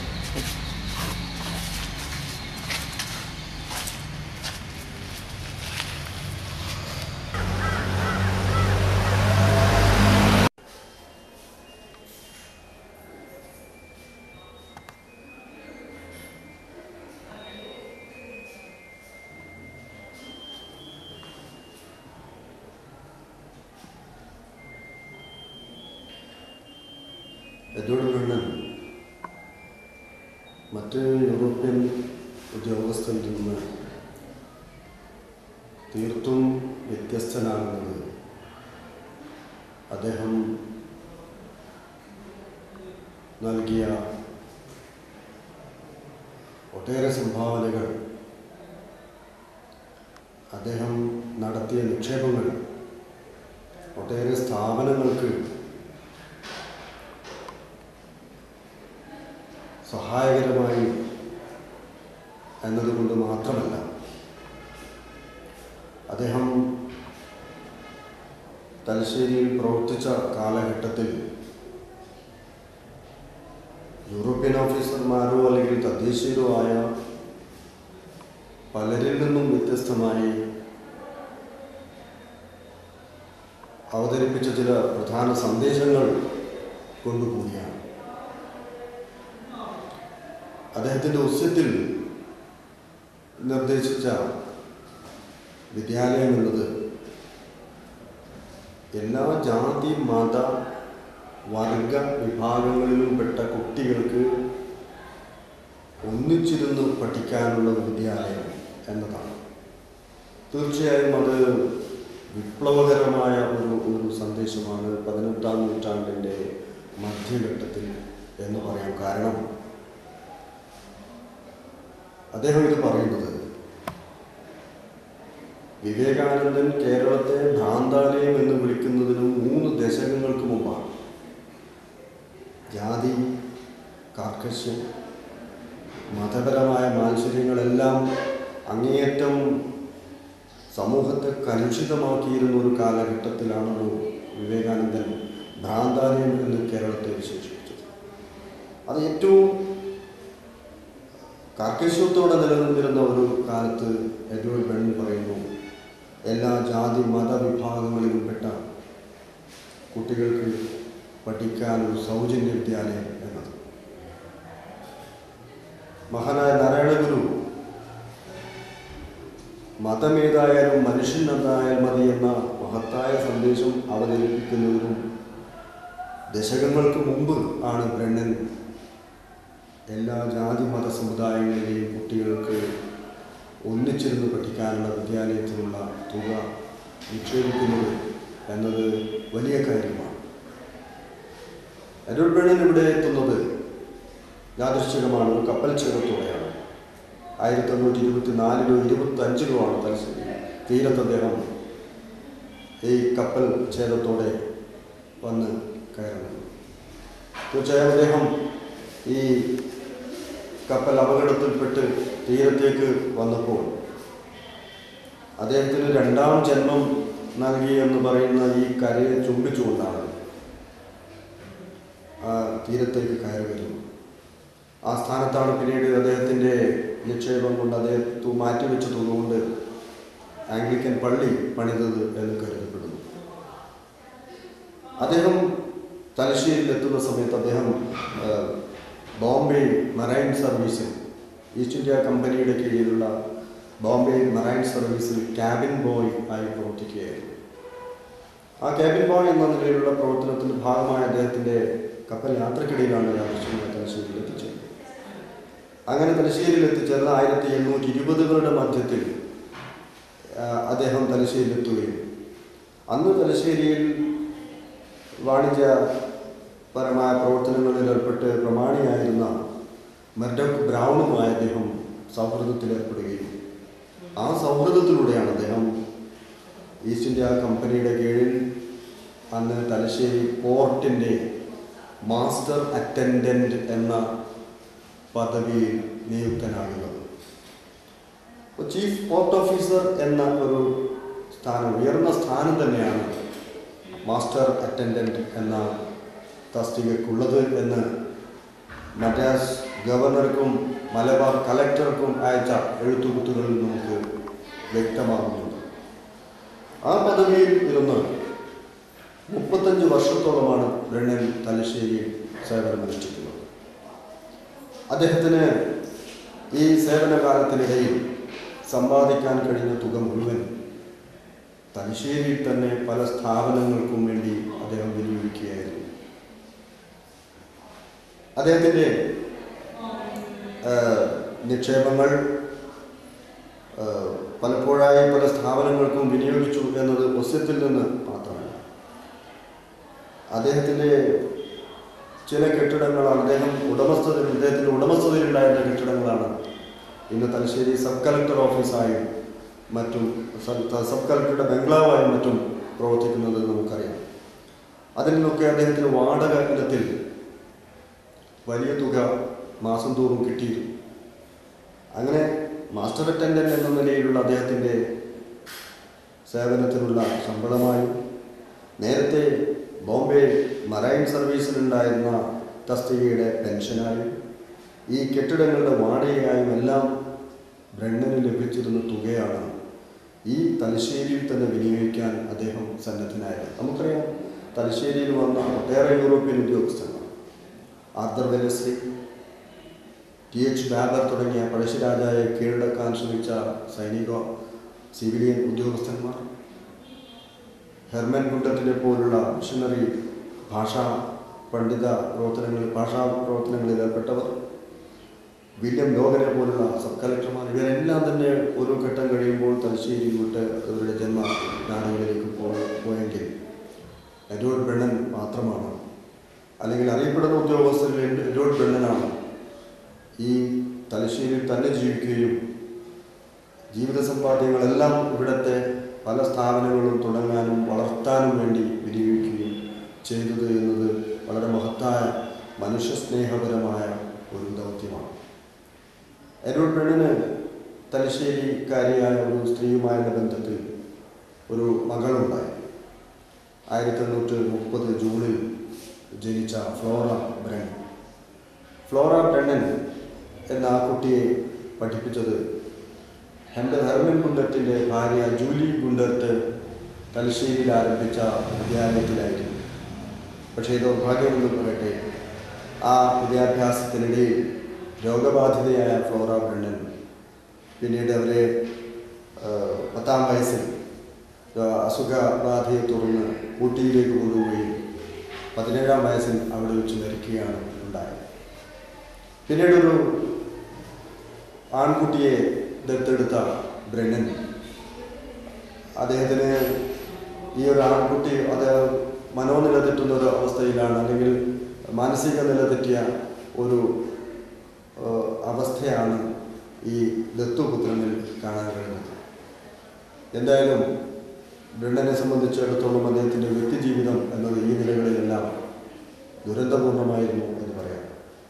എഡ്വേർഡ് ബ്രണ്ണൻ മറ്റ് യൂറോപ്യൻ ഉദ്യോഗസ്ഥരിൽ നിന്ന് തീർത്തും വ്യത്യസ്തനാകുന്നത് അദ്ദേഹം നൽകിയ ഒട്ടേറെ സംഭാവനകൾ അദ്ദേഹം നടത്തിയ നിക്ഷേപങ്ങൾ ഒട്ടേറെ സ്ഥാപനങ്ങൾക്ക് സഹായകരമായി എന്നതുകൊണ്ട് മാത്രമല്ല അദ്ദേഹം തലശ്ശേരിയിൽ പ്രവർത്തിച്ച കാലഘട്ടത്തിൽ യൂറോപ്യൻ ഓഫീസർമാരോ അല്ലെങ്കിൽ തദ്ദേശീയരോ ആയ പലരിൽ നിന്നും വ്യത്യസ്തമായി അവതരിപ്പിച്ച ചില പ്രധാന സന്ദേശങ്ങൾ കൊണ്ടുകൂടിയാണ് അദ്ദേഹത്തിൻ്റെ ഉസ്യത്തിൽ നിർദ്ദേശിച്ച വിദ്യാലയം എന്നത് എല്ലാ ജാതി മത വർഗ വിഭാഗങ്ങളിലും പെട്ട കുട്ടികൾക്ക് ഒന്നിച്ചിരുന്ന് പഠിക്കാനുള്ള ഒരു വിദ്യാലയം എന്നതാണ് തീർച്ചയായും അത് വിപ്ലവകരമായ ഒരു ഒരു സന്ദേശമാണ് പതിനെട്ടാം നൂറ്റാണ്ടിൻ്റെ മധ്യഘട്ടത്തിൽ എന്ന് പറയാം കാരണം അദ്ദേഹം ഇത് പറയുന്നത് വിവേകാനന്ദൻ കേരളത്തെ ഭ്രാന്താലയം എന്ന് വിളിക്കുന്നതിന് മൂന്ന് ദശകങ്ങൾക്ക് മുമ്പാണ് ജാതി കാർക്കശ്യം മതപരമായ മാത്സര്യങ്ങളെല്ലാം അങ്ങേയറ്റം സമൂഹത്തെ കലുഷിതമാക്കിയിരുന്ന ഒരു കാലഘട്ടത്തിലാണല്ലോ വിവേകാനന്ദൻ ഭ്രാന്താലയം എന്ന് കേരളത്തെ വിശേഷിപ്പിച്ചത് അത് ഏറ്റവും കാർക്കശ്യത്തോടെ നിലനിന്നിരുന്ന ഒരു കാലത്ത് എഡ്വേർഡ് ബെണ്ണൻ പറയുന്നു എല്ലാ ജാതി മതവിഭാഗങ്ങളിലും പെട്ട കുട്ടികൾക്ക് പഠിക്കാൻ ഒരു സൗജന്യ വിദ്യാലയം എന്നത് മഹാനായ നാരായണഗുരു മതമേതായാലും മനുഷ്യൻ എന്തായാലും മതി എന്ന മഹത്തായ സന്ദേശം അവതരിപ്പിക്കുന്നതിനും ദശകങ്ങൾക്ക് മുമ്പ് ആണ് ബ്രണ്ണൻ എല്ലാ ജാതി മത സമുദായങ്ങളിലെയും കുട്ടികൾക്ക് ഒന്നിച്ചിരുന്ന് പഠിക്കാനുള്ള വിദ്യാലയത്തിനുള്ള തുക നിക്ഷേപിക്കുന്നത് എന്നത് വലിയ കാര്യമാണ് അരുൾ ബ്രണ്ണൻ ഇവിടെ എത്തുന്നത് യാദൃശ്ചികമാണ് ഒരു കപ്പൽ ചേർത്തോടെയാണ് ആയിരത്തി തൊണ്ണൂറ്റി ഇരുപത്തി നാലിലോ ഇരുപത്തി അഞ്ചിലോ ആണ് തലശ്ശേരി തീരത്ത് അദ്ദേഹം ഈ കപ്പൽ ഛേദത്തോടെ വന്ന് കയറുന്നത് തീർച്ചയായും അദ്ദേഹം ഈ കപ്പൽ അപകടത്തിൽപ്പെട്ട് തീരത്തേക്ക് വന്നപ്പോൾ അദ്ദേഹത്തിന് രണ്ടാം ജന്മം നൽകി എന്ന് പറയുന്ന ഈ കരയെ ചുംബിച്ചുകൊണ്ടാണ് ആ തീരത്തേക്ക് കയറി വരുന്നത് ആ സ്ഥാനത്താണ് പിന്നീട് അദ്ദേഹത്തിൻ്റെ നിക്ഷേപം കൊണ്ട് അദ്ദേഹത്തെ മാറ്റിവെച്ച തുക കൊണ്ട് ആംഗ്ലിക്കൻ പള്ളി പണിതത് എന്ന് കരുതപ്പെടുന്നു അദ്ദേഹം തലശ്ശേരിയിൽ എത്തുന്ന സമയത്ത് അദ്ദേഹം ആ, ബോംബെ മറൈൻ സർവീസിൽ ഈസ്റ്റ് ഇന്ത്യ കമ്പനിയുടെ കീഴിലുള്ള ബോംബെ മറൈൻ സർവീസിൽ ക്യാബിൻ ബോയ് ആയി പ്രവർത്തിക്കുകയായിരുന്നു ആ ക്യാബിൻ ബോയ് എന്ന നിലയിലുള്ള പ്രവർത്തനത്തിന്റെ ഭാഗമായ അദ്ദേഹത്തിന്റെ കപ്പൽ യാത്രക്കിടയിലാണ് യാദൃശ്യമായി തലശ്ശേരിയിൽ എത്തിച്ചേർന്നത് അങ്ങനെ തലശ്ശേരിയിൽ എത്തിച്ചേർന്ന ആയിരത്തി എണ്ണൂറ്റി ഇരുപതുകളുടെ മധ്യത്തിൽ ആ, അദ്ദേഹം തലശ്ശേരിയിൽ എത്തുകയും അന്ന് തലശ്ശേരിയിൽ വാണിജ്യപരമായ പ്രവർത്തനങ്ങളിൽ ഏർപ്പെട്ട് പ്രമാണിയായിരുന്ന മെർഡോക്ക് ബ്രൗണുമായി അദ്ദേഹം സൗഹൃദത്തിലേർപ്പെടുകയും ആ സൗഹൃദത്തിലൂടെയാണ് അദ്ദേഹം ഈസ്റ്റ് ഇന്ത്യ കമ്പനിയുടെ കീഴിൽ അന്ന് തലശ്ശേരി പോർട്ടിൻ്റെ മാസ്റ്റർ അറ്റൻഡൻറ്റ് എന്ന പദവിയിൽ നിയുക്തനാകുന്നത് അപ്പോൾ ചീഫ് പോർട്ട് ഓഫീസർ എന്ന ഒരു സ്ഥാനം ഉയർന്ന സ്ഥാനം തന്നെയാണ് മാസ്റ്റർ അറ്റൻഡൻറ്റ് എന്ന തസ്തികയ്ക്കുള്ളത് എന്ന് മദ്രാസ് ഗവർണർക്കും മലബാർ കലക്ടർക്കും അയച്ച എഴുത്തുകുത്തുകളിൽ നമുക്ക് വ്യക്തമാകുന്നുണ്ട് ആ പദവിയിൽ ഇരുന്ന് മുപ്പത്തഞ്ച് വർഷത്തോളമാണ് ബ്രണ്ണൻ തലശ്ശേരിയിൽ സേവനമനുഷ്ഠിക്കുന്നത് അദ്ദേഹത്തിന് ഈ സേവനകാലത്തിനിടയിൽ സമ്പാദിക്കാൻ കഴിഞ്ഞ തുക മുഴുവൻ തലശ്ശേരിയിൽ തന്നെ പല സ്ഥാപനങ്ങൾക്കും വേണ്ടി അദ്ദേഹം വിനിയോഗിക്കുകയായിരുന്നു അദ്ദേഹത്തിൻ്റെ ആ, നിക്ഷേപങ്ങൾ ആ, പലപ്പോഴായി പല സ്ഥാപനങ്ങൾക്കും വിനിയോഗിച്ചു എന്നത് ഒസ്യത്തിൽ നിന്ന് മാത്രമല്ല അദ്ദേഹത്തിൻ്റെ ചില കെട്ടിടങ്ങളാണ് അദ്ദേഹം ഉടമസ്ഥതയിൽ അദ്ദേഹത്തിൻ്റെ ഉടമസ്ഥതയിലുണ്ടായിരുന്ന കെട്ടിടങ്ങളാണ് ഇന്ന് തലശ്ശേരി സബ് കളക്ടർ ഓഫീസായും മറ്റും സബ് സബ് കളക്ടറുടെ ബംഗ്ലാവായും മറ്റും പ്രവർത്തിക്കുന്നത് നമുക്കറിയാം അതിൽ നിന്നൊക്കെ അദ്ദേഹത്തിന് വാടക ഇനത്തിൽ വലിയ തുക മാസം തോറും കിട്ടിയിരുന്നു അങ്ങനെ മാസ്റ്റർ അറ്റൻഡൻ്റ് എന്ന നിലയിലുള്ള അദ്ദേഹത്തിൻ്റെ സേവനത്തിനുള്ള ശമ്പളമായും നേരത്തെ ബോംബെ മറൈൻ സർവീസിലുണ്ടായിരുന്ന തസ്തികയുടെ പെൻഷനായും ഈ കെട്ടിടങ്ങളുടെ വാടകയായും എല്ലാം ബ്രണ്ണന് ലഭിച്ചിരുന്ന തുകയാണ് ഈ തലശ്ശേരിയിൽ തന്നെ വിനിയോഗിക്കാൻ അദ്ദേഹം സന്നദ്ധനായത് നമുക്കറിയാം തലശ്ശേരിയിൽ വന്ന ഒട്ടേറെ യൂറോപ്യൻ ഉദ്യോഗസ്ഥന്മാർ Arthur Wellesley T H Baber തുടങ്ങിയ പഴശ്ശിരാജായെ കീഴടക്കാൻ ശ്രമിച്ച സൈനിക സിവിലിയൻ ഉദ്യോഗസ്ഥന്മാർ ഹെർമൻ ഗുണ്ടത്തിനെ പോലുള്ള മിഷണറി ഭാഷാ പണ്ഡിത പ്രവർത്തനങ്ങളിൽ ഭാഷാ പ്രവർത്തനങ്ങളിൽ ഏർപ്പെട്ടവർ വില്യം ലോകനെ പോലുള്ള സബ് കളക്ടർമാർ ഇവരെല്ലാം തന്നെ ഓരോ ഘട്ടം കഴിയുമ്പോൾ തലശ്ശേരി വിട്ട് അവരുടെ ജന്മ നാടുകളിലേക്ക് പോ- പോയെങ്കിൽ എഡ്വേർഡ് ബ്രണ്ണൻ മാത്രമാണ് അല്ലെങ്കിൽ അറിയപ്പെടുന്ന ഉദ്യോഗസ്ഥരിൽ എഡ്- എഡ്വേർഡ് ബ്രണ്ണനാണ് ഈ തലശ്ശേരിയിൽ തന്നെ ജീവിക്കുകയും ജീവിത സമ്പാദ്യങ്ങളെല്ലാം ഇവിടുത്തെ പല സ്ഥാപനങ്ങളും തുടങ്ങാനും വളർത്താനും വേണ്ടി വിനിയോഗിക്കുകയും ചെയ്തത് എന്നത് വളരെ മഹത്തായ മനുഷ്യസ്നേഹപരമായ ഒരു ദൗത്യമാണ് എഡ്വേർഡ് ബ്രണ്ണന് തലശ്ശേരിക്കാരിയായ ഒരു സ്ത്രീയുമായുള്ള ബന്ധത്തിൽ ഒരു മകളുണ്ടായി ആയിരത്തി എണ്ണൂറ്റി മുപ്പത് ജൂണിൽ ജനിച്ച ഫ്ലോറ ബ്രൺ ഫ്ലോറ ബ്രണ്ണൻ എന്ന ആ കുട്ടിയെ പഠിപ്പിച്ചത് ഹെമ്പ ഹെർമൻ ഗുണ്ടർട്ടിൻ്റെ ഭാര്യ ജൂലി ഗുണ്ടർട്ട് തലശ്ശേരിയിൽ ആരംഭിച്ച വിദ്യാലയത്തിലായിരുന്നു പക്ഷേ ദൗർഭാഗ്യമെന്ന് പറയട്ടെ ആ വിദ്യാഭ്യാസത്തിനിടയിൽ രോഗബാധിതയായ ഫ്ലോറ ബ്രണ്ണൻ പിന്നീട് അവരെ ആ, പത്താം വയസ്സിൽ ആ, അസുഖബാധയെ തുടർന്ന് ഊട്ടിയിലേക്ക് കൊണ്ടുപോവുകയും പതിനേഴാം വയസ്സിൽ അവിടെ വെച്ച് മരിക്കുകയാണ് ഉണ്ടായത് പിന്നീട് ഒരു ആൺകുട്ടിയെ ദത്തെടുത്ത ബ്രണ്ണൻ അദ്ദേഹത്തിന് ഈ ഒരു ആൺകുട്ടി അത് മനോനില തെറ്റുന്ന ഒരു അവസ്ഥയിലാണ് അല്ലെങ്കിൽ മാനസിക നില തെറ്റിയ ഒരു ഏഹ്, അവസ്ഥയാണ് ഈ ദത്തുപുത്രനിൽ കാണാൻ കഴിയുന്നത് എന്തായാലും ബ്രണ്ണനെ സംബന്ധിച്ചിടത്തോളം അദ്ദേഹത്തിൻ്റെ വ്യക്തിജീവിതം എന്നത് ഈ നിലകളിലെല്ലാം ദുരന്തപൂർണമായിരുന്നു എന്ന് പറയാം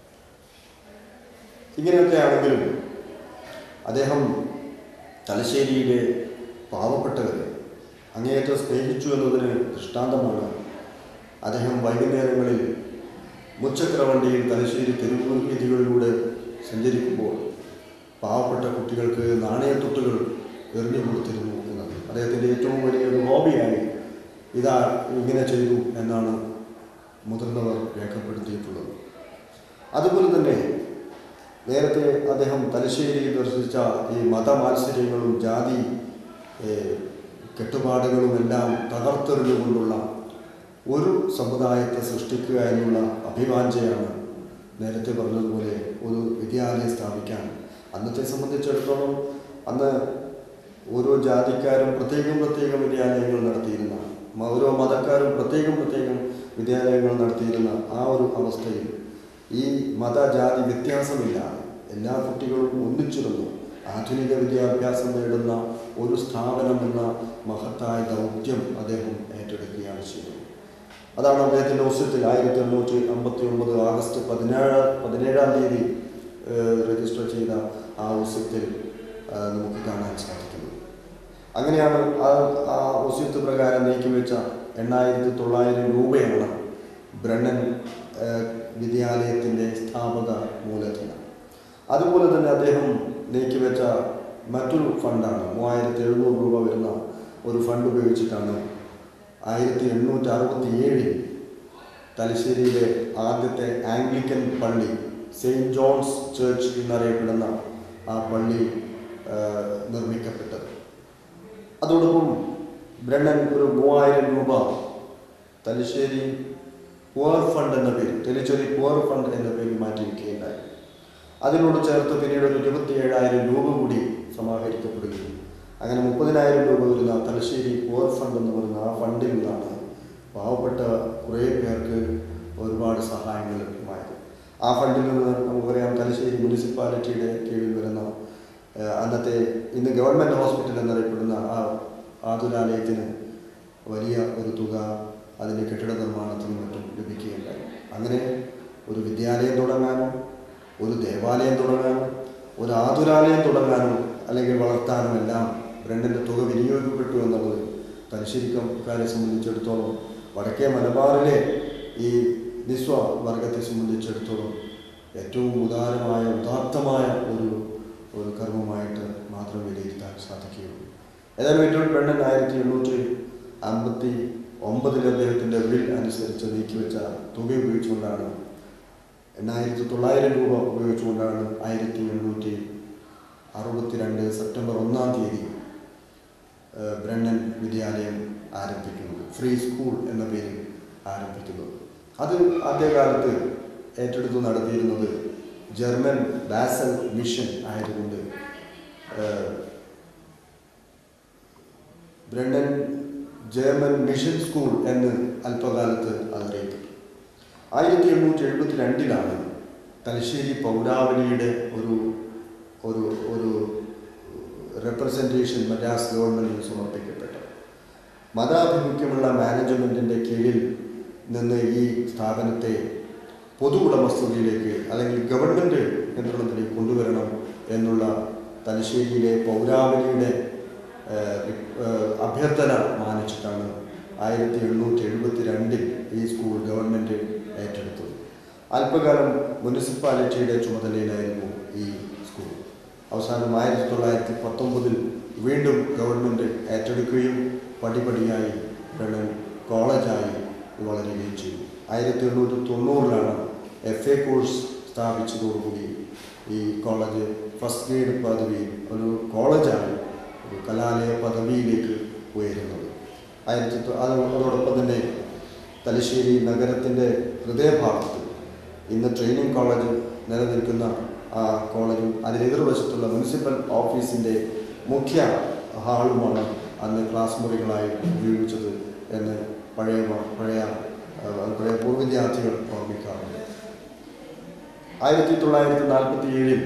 ഇങ്ങനെയൊക്കെ ആണെങ്കിലും അദ്ദേഹം തലശ്ശേരിയിലെ പാവപ്പെട്ടവരെ അങ്ങേയറ്റം സ്നേഹിച്ചു എന്നതിന് ദൃഷ്ടാന്തമാണ് അദ്ദേഹം വൈകുന്നേരങ്ങളിൽ മുച്ചക്ര വണ്ടിയിൽ തലശ്ശേരി തെരുവ് വീതികളിലൂടെ സഞ്ചരിക്കുമ്പോൾ പാവപ്പെട്ട കുട്ടികൾക്ക് നാണയത്തൊട്ടുകൾ എറിഞ്ഞു കൊടുത്തിരുന്നു എന്നത് അദ്ദേഹത്തിൻ്റെ ഏറ്റവും വലിയൊരു ഹോബിയായി ഇതാ ഇങ്ങനെ ചെയ്തു എന്നാണ് മുതിർന്നവർ രേഖപ്പെടുത്തിയിട്ടുള്ളത് അതുപോലെ തന്നെ നേരത്തെ അദ്ദേഹം തലശ്ശേരിയിൽ ദർശിച്ച ഈ മതമാത്സര്യങ്ങളും ജാതി ഏഹ്, കെട്ടുപാടുകളുമെല്ലാം തകർത്തെറിഞ്ഞുകൊണ്ടുള്ള ഒരു സമുദായത്തെ സൃഷ്ടിക്കുക എന്നുള്ള അഭിവാഞ്ചയാണ് നേരത്തെ പറഞ്ഞതുപോലെ ഒരു വിദ്യാലയം സ്ഥാപിക്കാൻ അന്നത്തെ സംബന്ധിച്ചിടത്തോളം അന്ന് ഓരോ ജാതിക്കാരും പ്രത്യേകം പ്രത്യേകം വിദ്യാലയങ്ങൾ നടത്തിയിരുന്ന മ- ഓരോ മതക്കാരും പ്രത്യേകം പ്രത്യേകം വിദ്യാലയങ്ങൾ നടത്തിയിരുന്ന ആ ഒരു അവസ്ഥയിൽ ഈ മതജാതി വ്യത്യാസമില്ലാതെ എല്ലാ കുട്ടികളും ഒന്നിച്ചിരുന്നു ആധുനിക വിദ്യാഭ്യാസം നേടുന്ന ഒരു സ്ഥാപനം എന്ന മഹത്തായ ദൗത്യം അദ്ദേഹം ഏറ്റെടുക്കുകയാണ് ചെയ്തത് അതാണ് അദ്ദേഹത്തിൻ്റെ ഒസ്യത്തിൽ ആയിരത്തി എണ്ണൂറ്റി അമ്പത്തി ഒമ്പത് ആഗസ്റ്റ് പതിനേഴ് പതിനേഴാം തീയതി ഏഹ്, രജിസ്റ്റർ ചെയ്ത ആ ഒസ്യത്തിൽ ഏഹ്, നമുക്ക് കാണാൻ സാധിക്കുന്നത് അങ്ങനെയാണ് ആ ആ ഒസ്യത്ത് പ്രകാരം നീക്കിവെച്ച എണ്ണായിരത്തി തൊള്ളായിരം രൂപയാണ് ബ്രണ്ണൻ ഏഹ്, വിദ്യാലയത്തിൻ്റെ സ്ഥാപക മൂലധനം അതുപോലെ തന്നെ അദ്ദേഹം നീക്കിവെച്ച മറ്റൊരു ഫണ്ടാണ് മൂവായിരത്തി എഴുന്നൂറ് രൂപ വരുന്ന ഒരു ഫണ്ട് ഉപയോഗിച്ചിട്ടാണ് ആയിരത്തി എണ്ണൂറ്റി അറുപത്തി ഏഴിൽ തലശ്ശേരിയിലെ ആദ്യത്തെ ആംഗ്ലിക്കൻ പള്ളി സെയിൻറ്റ് ജോൺസ് ചേർച്ച് എന്നറിയപ്പെടുന്ന ആ പള്ളി ആ, നിർമ്മിക്കപ്പെട്ടത് അതോടൊപ്പം ബ്രണ്ണൻ ഒരു മൂവായിരം രൂപ തലശ്ശേരി പുവർ ഫണ്ട് എന്ന പേരിൽ തെലിച്ചേരി പുവർ ഫണ്ട് എന്ന പേരിൽ മാറ്റിവെക്കുകയുണ്ടായി അതിനോട് ചേർത്ത് പിന്നീട് ഒരു ഇരുപത്തി ഏഴായിരം രൂപ കൂടി സമാഹരിക്കപ്പെടുകയും അങ്ങനെ മുപ്പതിനായിരം രൂപ വരുന്ന തലശ്ശേരി പുവർ ഫണ്ട് എന്ന് പറയുന്ന ആ ഫണ്ടിൽ നിന്നാണ് പാവപ്പെട്ട കുറേ പേർക്ക് ഒരുപാട് സഹായങ്ങൾ ലഭ്യമായത് ആ ഫണ്ടിൽ നിന്ന് നമുക്കറിയാം തലശ്ശേരി മുനിസിപ്പാലിറ്റിയുടെ കീഴിൽ വരുന്ന ഏഹ്, അന്നത്തെ ഇന്ന് ഗവൺമെൻറ് ഹോസ്പിറ്റൽ എന്നറിയപ്പെടുന്ന ആ ആതുരാലയത്തിന് വലിയ ഒരു തുക അതിൻ്റെ കെട്ടിട നിർമ്മാണത്തിനും മറ്റും ലഭിക്കുകയുണ്ടായി അങ്ങനെ ഒരു വിദ്യാലയം തുടങ്ങാനും ഒരു ദേവാലയം തുടങ്ങാനും ഒരു ആതുരാലയം തുടങ്ങാനും അല്ലെങ്കിൽ വളർത്താനും എല്ലാം ബ്രണ്ടൻ്റെ തുക വിനിയോഗിക്കപ്പെട്ടു എന്നുള്ളത് തലശ്ശേരിക്കാരെ സംബന്ധിച്ചിടത്തോളം വടക്കേ മലബാറിലെ ഈ നിസ്വ വർഗത്തെ സംബന്ധിച്ചിടത്തോളം ഏറ്റവും ഉദാരമായ ഉദാത്തമായ ഒരു ഒരു കർമ്മമായിട്ട് മാത്രം വിലയിരുത്താൻ സാധിക്കുകയുള്ളൂ ഏതായാലും ഏറ്റവും ബ്രണ്ടൻ ആയിരത്തി എണ്ണൂറ്റി അമ്പത്തി ഒമ്പതിൽ അദ്ദേഹത്തിൻ്റെ വിൽ അനുസരിച്ച് നീക്കിവെച്ച തുക ഉപയോഗിച്ചുകൊണ്ടാണ് എണ്ണായിരത്തി തൊള്ളായിരം രൂപ ഉപയോഗിച്ചുകൊണ്ടാണ് ആയിരത്തി എണ്ണൂറ്റി അറുപത്തിരണ്ട് സെപ്റ്റംബർ ഒന്നാം തീയതി ഏഹ്, ബ്രണ്ണൻ വിദ്യാലയം ആരംഭിക്കുന്നത് ഫ്രീ സ്കൂൾ എന്ന പേരിൽ ആരംഭിക്കുന്നത് അത് ആദ്യകാലത്ത് ഏറ്റെടുത്ത് നടത്തിയിരുന്നത് ജർമ്മൻ ബാസൽ മിഷൻ ആയതുകൊണ്ട് ഏഹ്, ബ്രണ്ടൻ ജർമ്മൻ മിഷൻ സ്കൂൾ എന്ന് അല്പകാലത്ത് അറിയപ്പെട്ടു ആയിരത്തി എണ്ണൂറ്റി എഴുപത്തി രണ്ടിലാണ് തലശ്ശേരി പൗരാവലിയുടെ ഒരു ഒരു ഒരു റെപ്രസെൻറ്റേഷൻ മദ്രാസ് ഗവൺമെൻറ്റിന് സമർപ്പിക്കപ്പെട്ടത് മതാഭിമുഖ്യമുള്ള മാനേജ്മെൻറ്റിൻ്റെ കീഴിൽ നിന്ന് ഈ സ്ഥാപനത്തെ പൊതു ഉടമസ്ഥതയിലേക്ക് അല്ലെങ്കിൽ ഗവൺമെൻറ് നിയന്ത്രണത്തിലേക്ക് കൊണ്ടുവരണം എന്നുള്ള തലശ്ശേരിയിലെ പൗരാവലിയുടെ ഏഹ്, ഏഹ്, അഭ്യർത്ഥന മാനിച്ചിട്ടാണ് ആയിരത്തി എണ്ണൂറ്റി എഴുപത്തി രണ്ടിൽ ഈ സ്കൂൾ ഗവൺമെൻറ് ഏറ്റെടുത്തത് അല്പകാലം മുനിസിപ്പാലിറ്റിയുടെ ചുമതലയിലായിരുന്നു ഈ സ്കൂൾ അവസാനം ആയിരത്തി തൊള്ളായിരത്തി പത്തൊമ്പതിൽ വീണ്ടും ഗവൺമെൻറ് ഏറ്റെടുക്കുകയും പടിപടിയായി വെള്ളം കോളേജായി വളരുകയും ചെയ്തു ആയിരത്തി എണ്ണൂറ്റി തൊണ്ണൂറിലാണ് എഫ് എ കോഴ്സ് സ്ഥാപിച്ചതോടുകൂടി ഈ കോളേജ് ഫസ്റ്റ് ഗ്രേഡ് പദവി ഒരു കോളേജായി ഒരു കലാലയ പദവിയിലേക്ക് ഉയരുന്നത് ആയിരത്തി തൊ- അത് അതോടൊപ്പം തന്നെ തലശ്ശേരി നഗരത്തിൻ്റെ ഹൃദയഭാഗത്ത് ഇന്ന് ട്രെയിനിങ് കോളേജ് നിലനിൽക്കുന്ന ആ കോളേജും അതിനെതിർവശത്തുള്ള മുനിസിപ്പൽ ഓഫീസിൻ്റെ മുഖ്യ ഹാളുമാണ് അന്ന് ക്ലാസ് മുറികളായി ഉപയോഗിച്ചത് എന്ന് പഴയ മ- പഴയ ആ, പഴയ പൂർവ്വ വിദ്യാർത്ഥികൾ ഓർമ്മിക്കാറുണ്ട് ആയിരത്തി തൊള്ളായിരത്തി നാൽപ്പത്തി ഏഴിൽ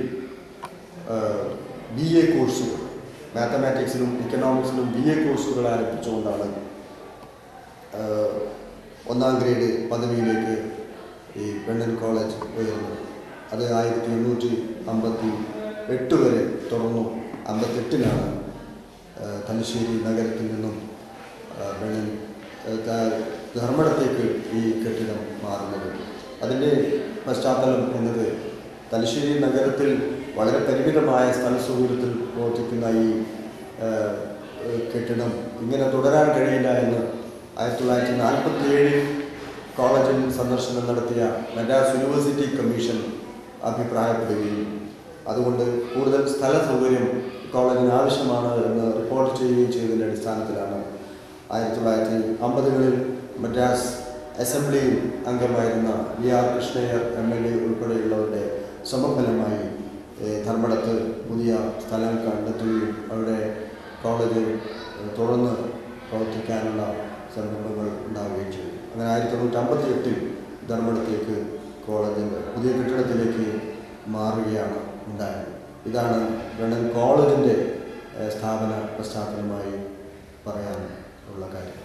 ബി എ കോഴ്സുകൾ മാത്തമാറ്റിക്സിലും ഇക്കണോമിക്സിലും ബി എ കോഴ്സുകൾ ആരംഭിച്ചുകൊണ്ടാണ് ആഹ്, ഒന്നാം ഗ്രേഡ് പദവിയിലേക്ക് ഈ പെണ്ണൻ കോളേജ് ഉയർന്നത് അത് ആയിരത്തി എണ്ണൂറ്റി അമ്പത്തി എട്ട് വരെ തുടർന്നു അമ്പത്തെട്ടിലാണ് ആഹ്, തലശ്ശേരി നഗരത്തിൽ നിന്നും ആഹ്, പെണ്ണൻ ആഹ്, ത- ധർമ്മടത്തേക്ക് ഈ കെട്ടിടം മാറുന്നത് അതിൻ്റെ പശ്ചാത്തലം എന്നത് തലശ്ശേരി നഗരത്തിൽ വളരെ പരിമിതമായ സ്ഥല സൗകര്യത്തിൽ പ്രവർത്തിക്കുന്ന ഈ ആഹ്, ഏഹ് കെട്ടിടം ഇങ്ങനെ തുടരാൻ കഴിയില്ല എന്ന് ആയിരത്തി തൊള്ളായിരത്തി നാൽപ്പത്തി ഏഴിൽ കോളേജിൽ സന്ദർശനം നടത്തിയ മദ്രാസ് യൂണിവേഴ്സിറ്റി കമ്മീഷൻ അഭിപ്രായപ്പെടുകയും അതുകൊണ്ട് കൂടുതൽ സ്ഥല സൗകര്യം കോളേജിന് ആവശ്യമാണ് എന്ന് റിപ്പോർട്ട് ചെയ്യുകയും ചെയ്തതിൻ്റെ അടിസ്ഥാനത്തിലാണ് ആയിരത്തി തൊള്ളായിരത്തി അമ്പതുകളിൽ മദ്രാസ് അസംബ്ലിയിൽ അംഗമായിരുന്ന V R Krishna Iyer M L A ഉൾപ്പെടെയുള്ളവരുടെ സമഫലമായി ഏഹ്, ധർമ്മടത്ത് പുതിയ സ്ഥലം കണ്ടെത്തുകയും അവിടെ കോളേജ് ഏഹ്, തുറന്ന് പ്രവർത്തിക്കാനുള്ള സംരംഭങ്ങൾ ഉണ്ടാവുകയും ചെയ്തു അങ്ങനെ ആയിരത്തി തൊണ്ണൂറ്റി അമ്പത്തി എട്ടിൽ ധർമ്മടത്തേക്ക് കോളേജിൻ്റെ പുതിയ കെട്ടിടത്തിലേക്ക് മാറുകയാണ് ഉണ്ടായത് ഇതാണ് ലണ്ടൻ കോളേജിൻ്റെ ഏഹ്, സ്ഥാപന പശ്ചാത്തലമായി പറയാൻ ഉള്ള കാര്യം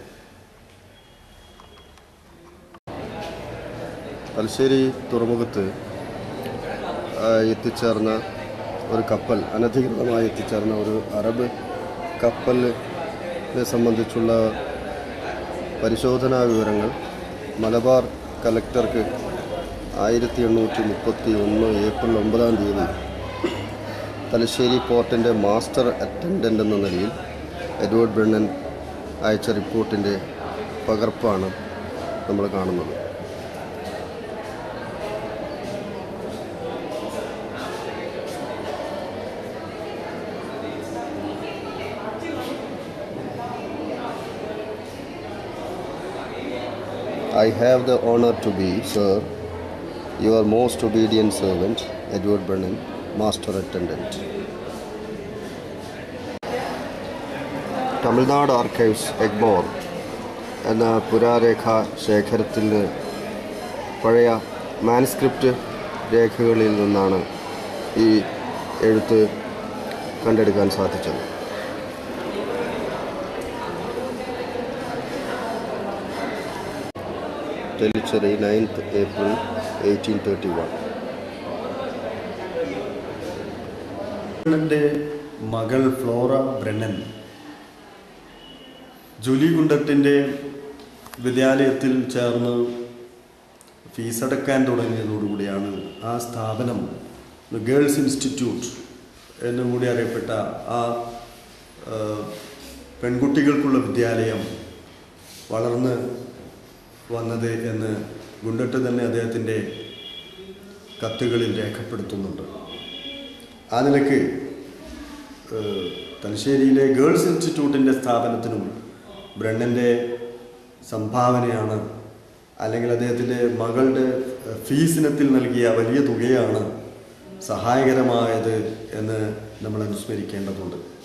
തലശ്ശേരി തുറമുഖത്ത് ആ, എത്തിച്ചേർന്ന ഒരു കപ്പൽ അനധികൃതമായി എത്തിച്ചേർന്ന ഒരു അറബ് കപ്പലിനെ സംബന്ധിച്ചുള്ള പരിശോധനാ വിവരങ്ങൾ മലബാർ കലക്ടർക്ക് ആയിരത്തി എണ്ണൂറ്റി മുപ്പത്തി ഒന്ന് ഏപ്രിൽ ഒമ്പതാം തീയതി തലശ്ശേരി പോർട്ടിൻ്റെ മാസ്റ്റർ അറ്റൻഡൻ്റ് എന്ന നിലയിൽ എഡ്വേർഡ് ബ്രണ്ണൻ അയച്ച റിപ്പോർട്ടിൻ്റെ പകർപ്പാണ് നമ്മൾ കാണുന്നത് I have the honor to be, sir, your most obedient servant, Edward Brennan, Master Attendant. Tamil Nadu archives Egmore എന്ന പുരാരേഖാ ശേഖരത്തിൽ നിന്ന് പഴയ മാനുസ്ക്രിപ്റ്റ് രേഖകളിൽ നിന്നാണ് ഈ എഴുത്ത് കണ്ടെടുക്കാൻ സാധിച്ചത് Tellicherry ninth April eighteen thirty one ബ്രണ്ണന്റെ മകൾ ഫ്ലോറ ബ്രണ്ണൻ ജൂലി കുണ്ടത്തിൻ്റെ വിദ്യാലയത്തിൽ ചേർന്ന് ഫീസടക്കാൻ തുടങ്ങിയതോടുകൂടിയാണ് ആ സ്ഥാപനം ഗേൾസ് ഇൻസ്റ്റിറ്റ്യൂട്ട് എന്നുകൂടി അറിയപ്പെട്ട ആ ആ, പെൺകുട്ടികൾക്കുള്ള വിദ്യാലയം വളർന്ന് വന്നത് എന്ന് ഗുണ്ടട്ട് തന്നെ അദ്ദേഹത്തിൻ്റെ കത്തുകളിൽ രേഖപ്പെടുത്തുന്നുണ്ട് ആ നിലയ്ക്ക് ഏഹ്, തലശ്ശേരിയിലെ ഗേൾസ് ഇൻസ്റ്റിറ്റ്യൂട്ടിൻ്റെ സ്ഥാപനത്തിനും ബ്രണ്ണൻ്റെ സംഭാവനയാണ് അല്ലെങ്കിൽ അദ്ദേഹത്തിൻ്റെ മകളുടെ ഫീസ് ഇനത്തിൽ നൽകിയ വലിയ തുകയാണ് സഹായകരമായത് എന്ന് നമ്മൾ അനുസ്മരിക്കേണ്ടതുണ്ട്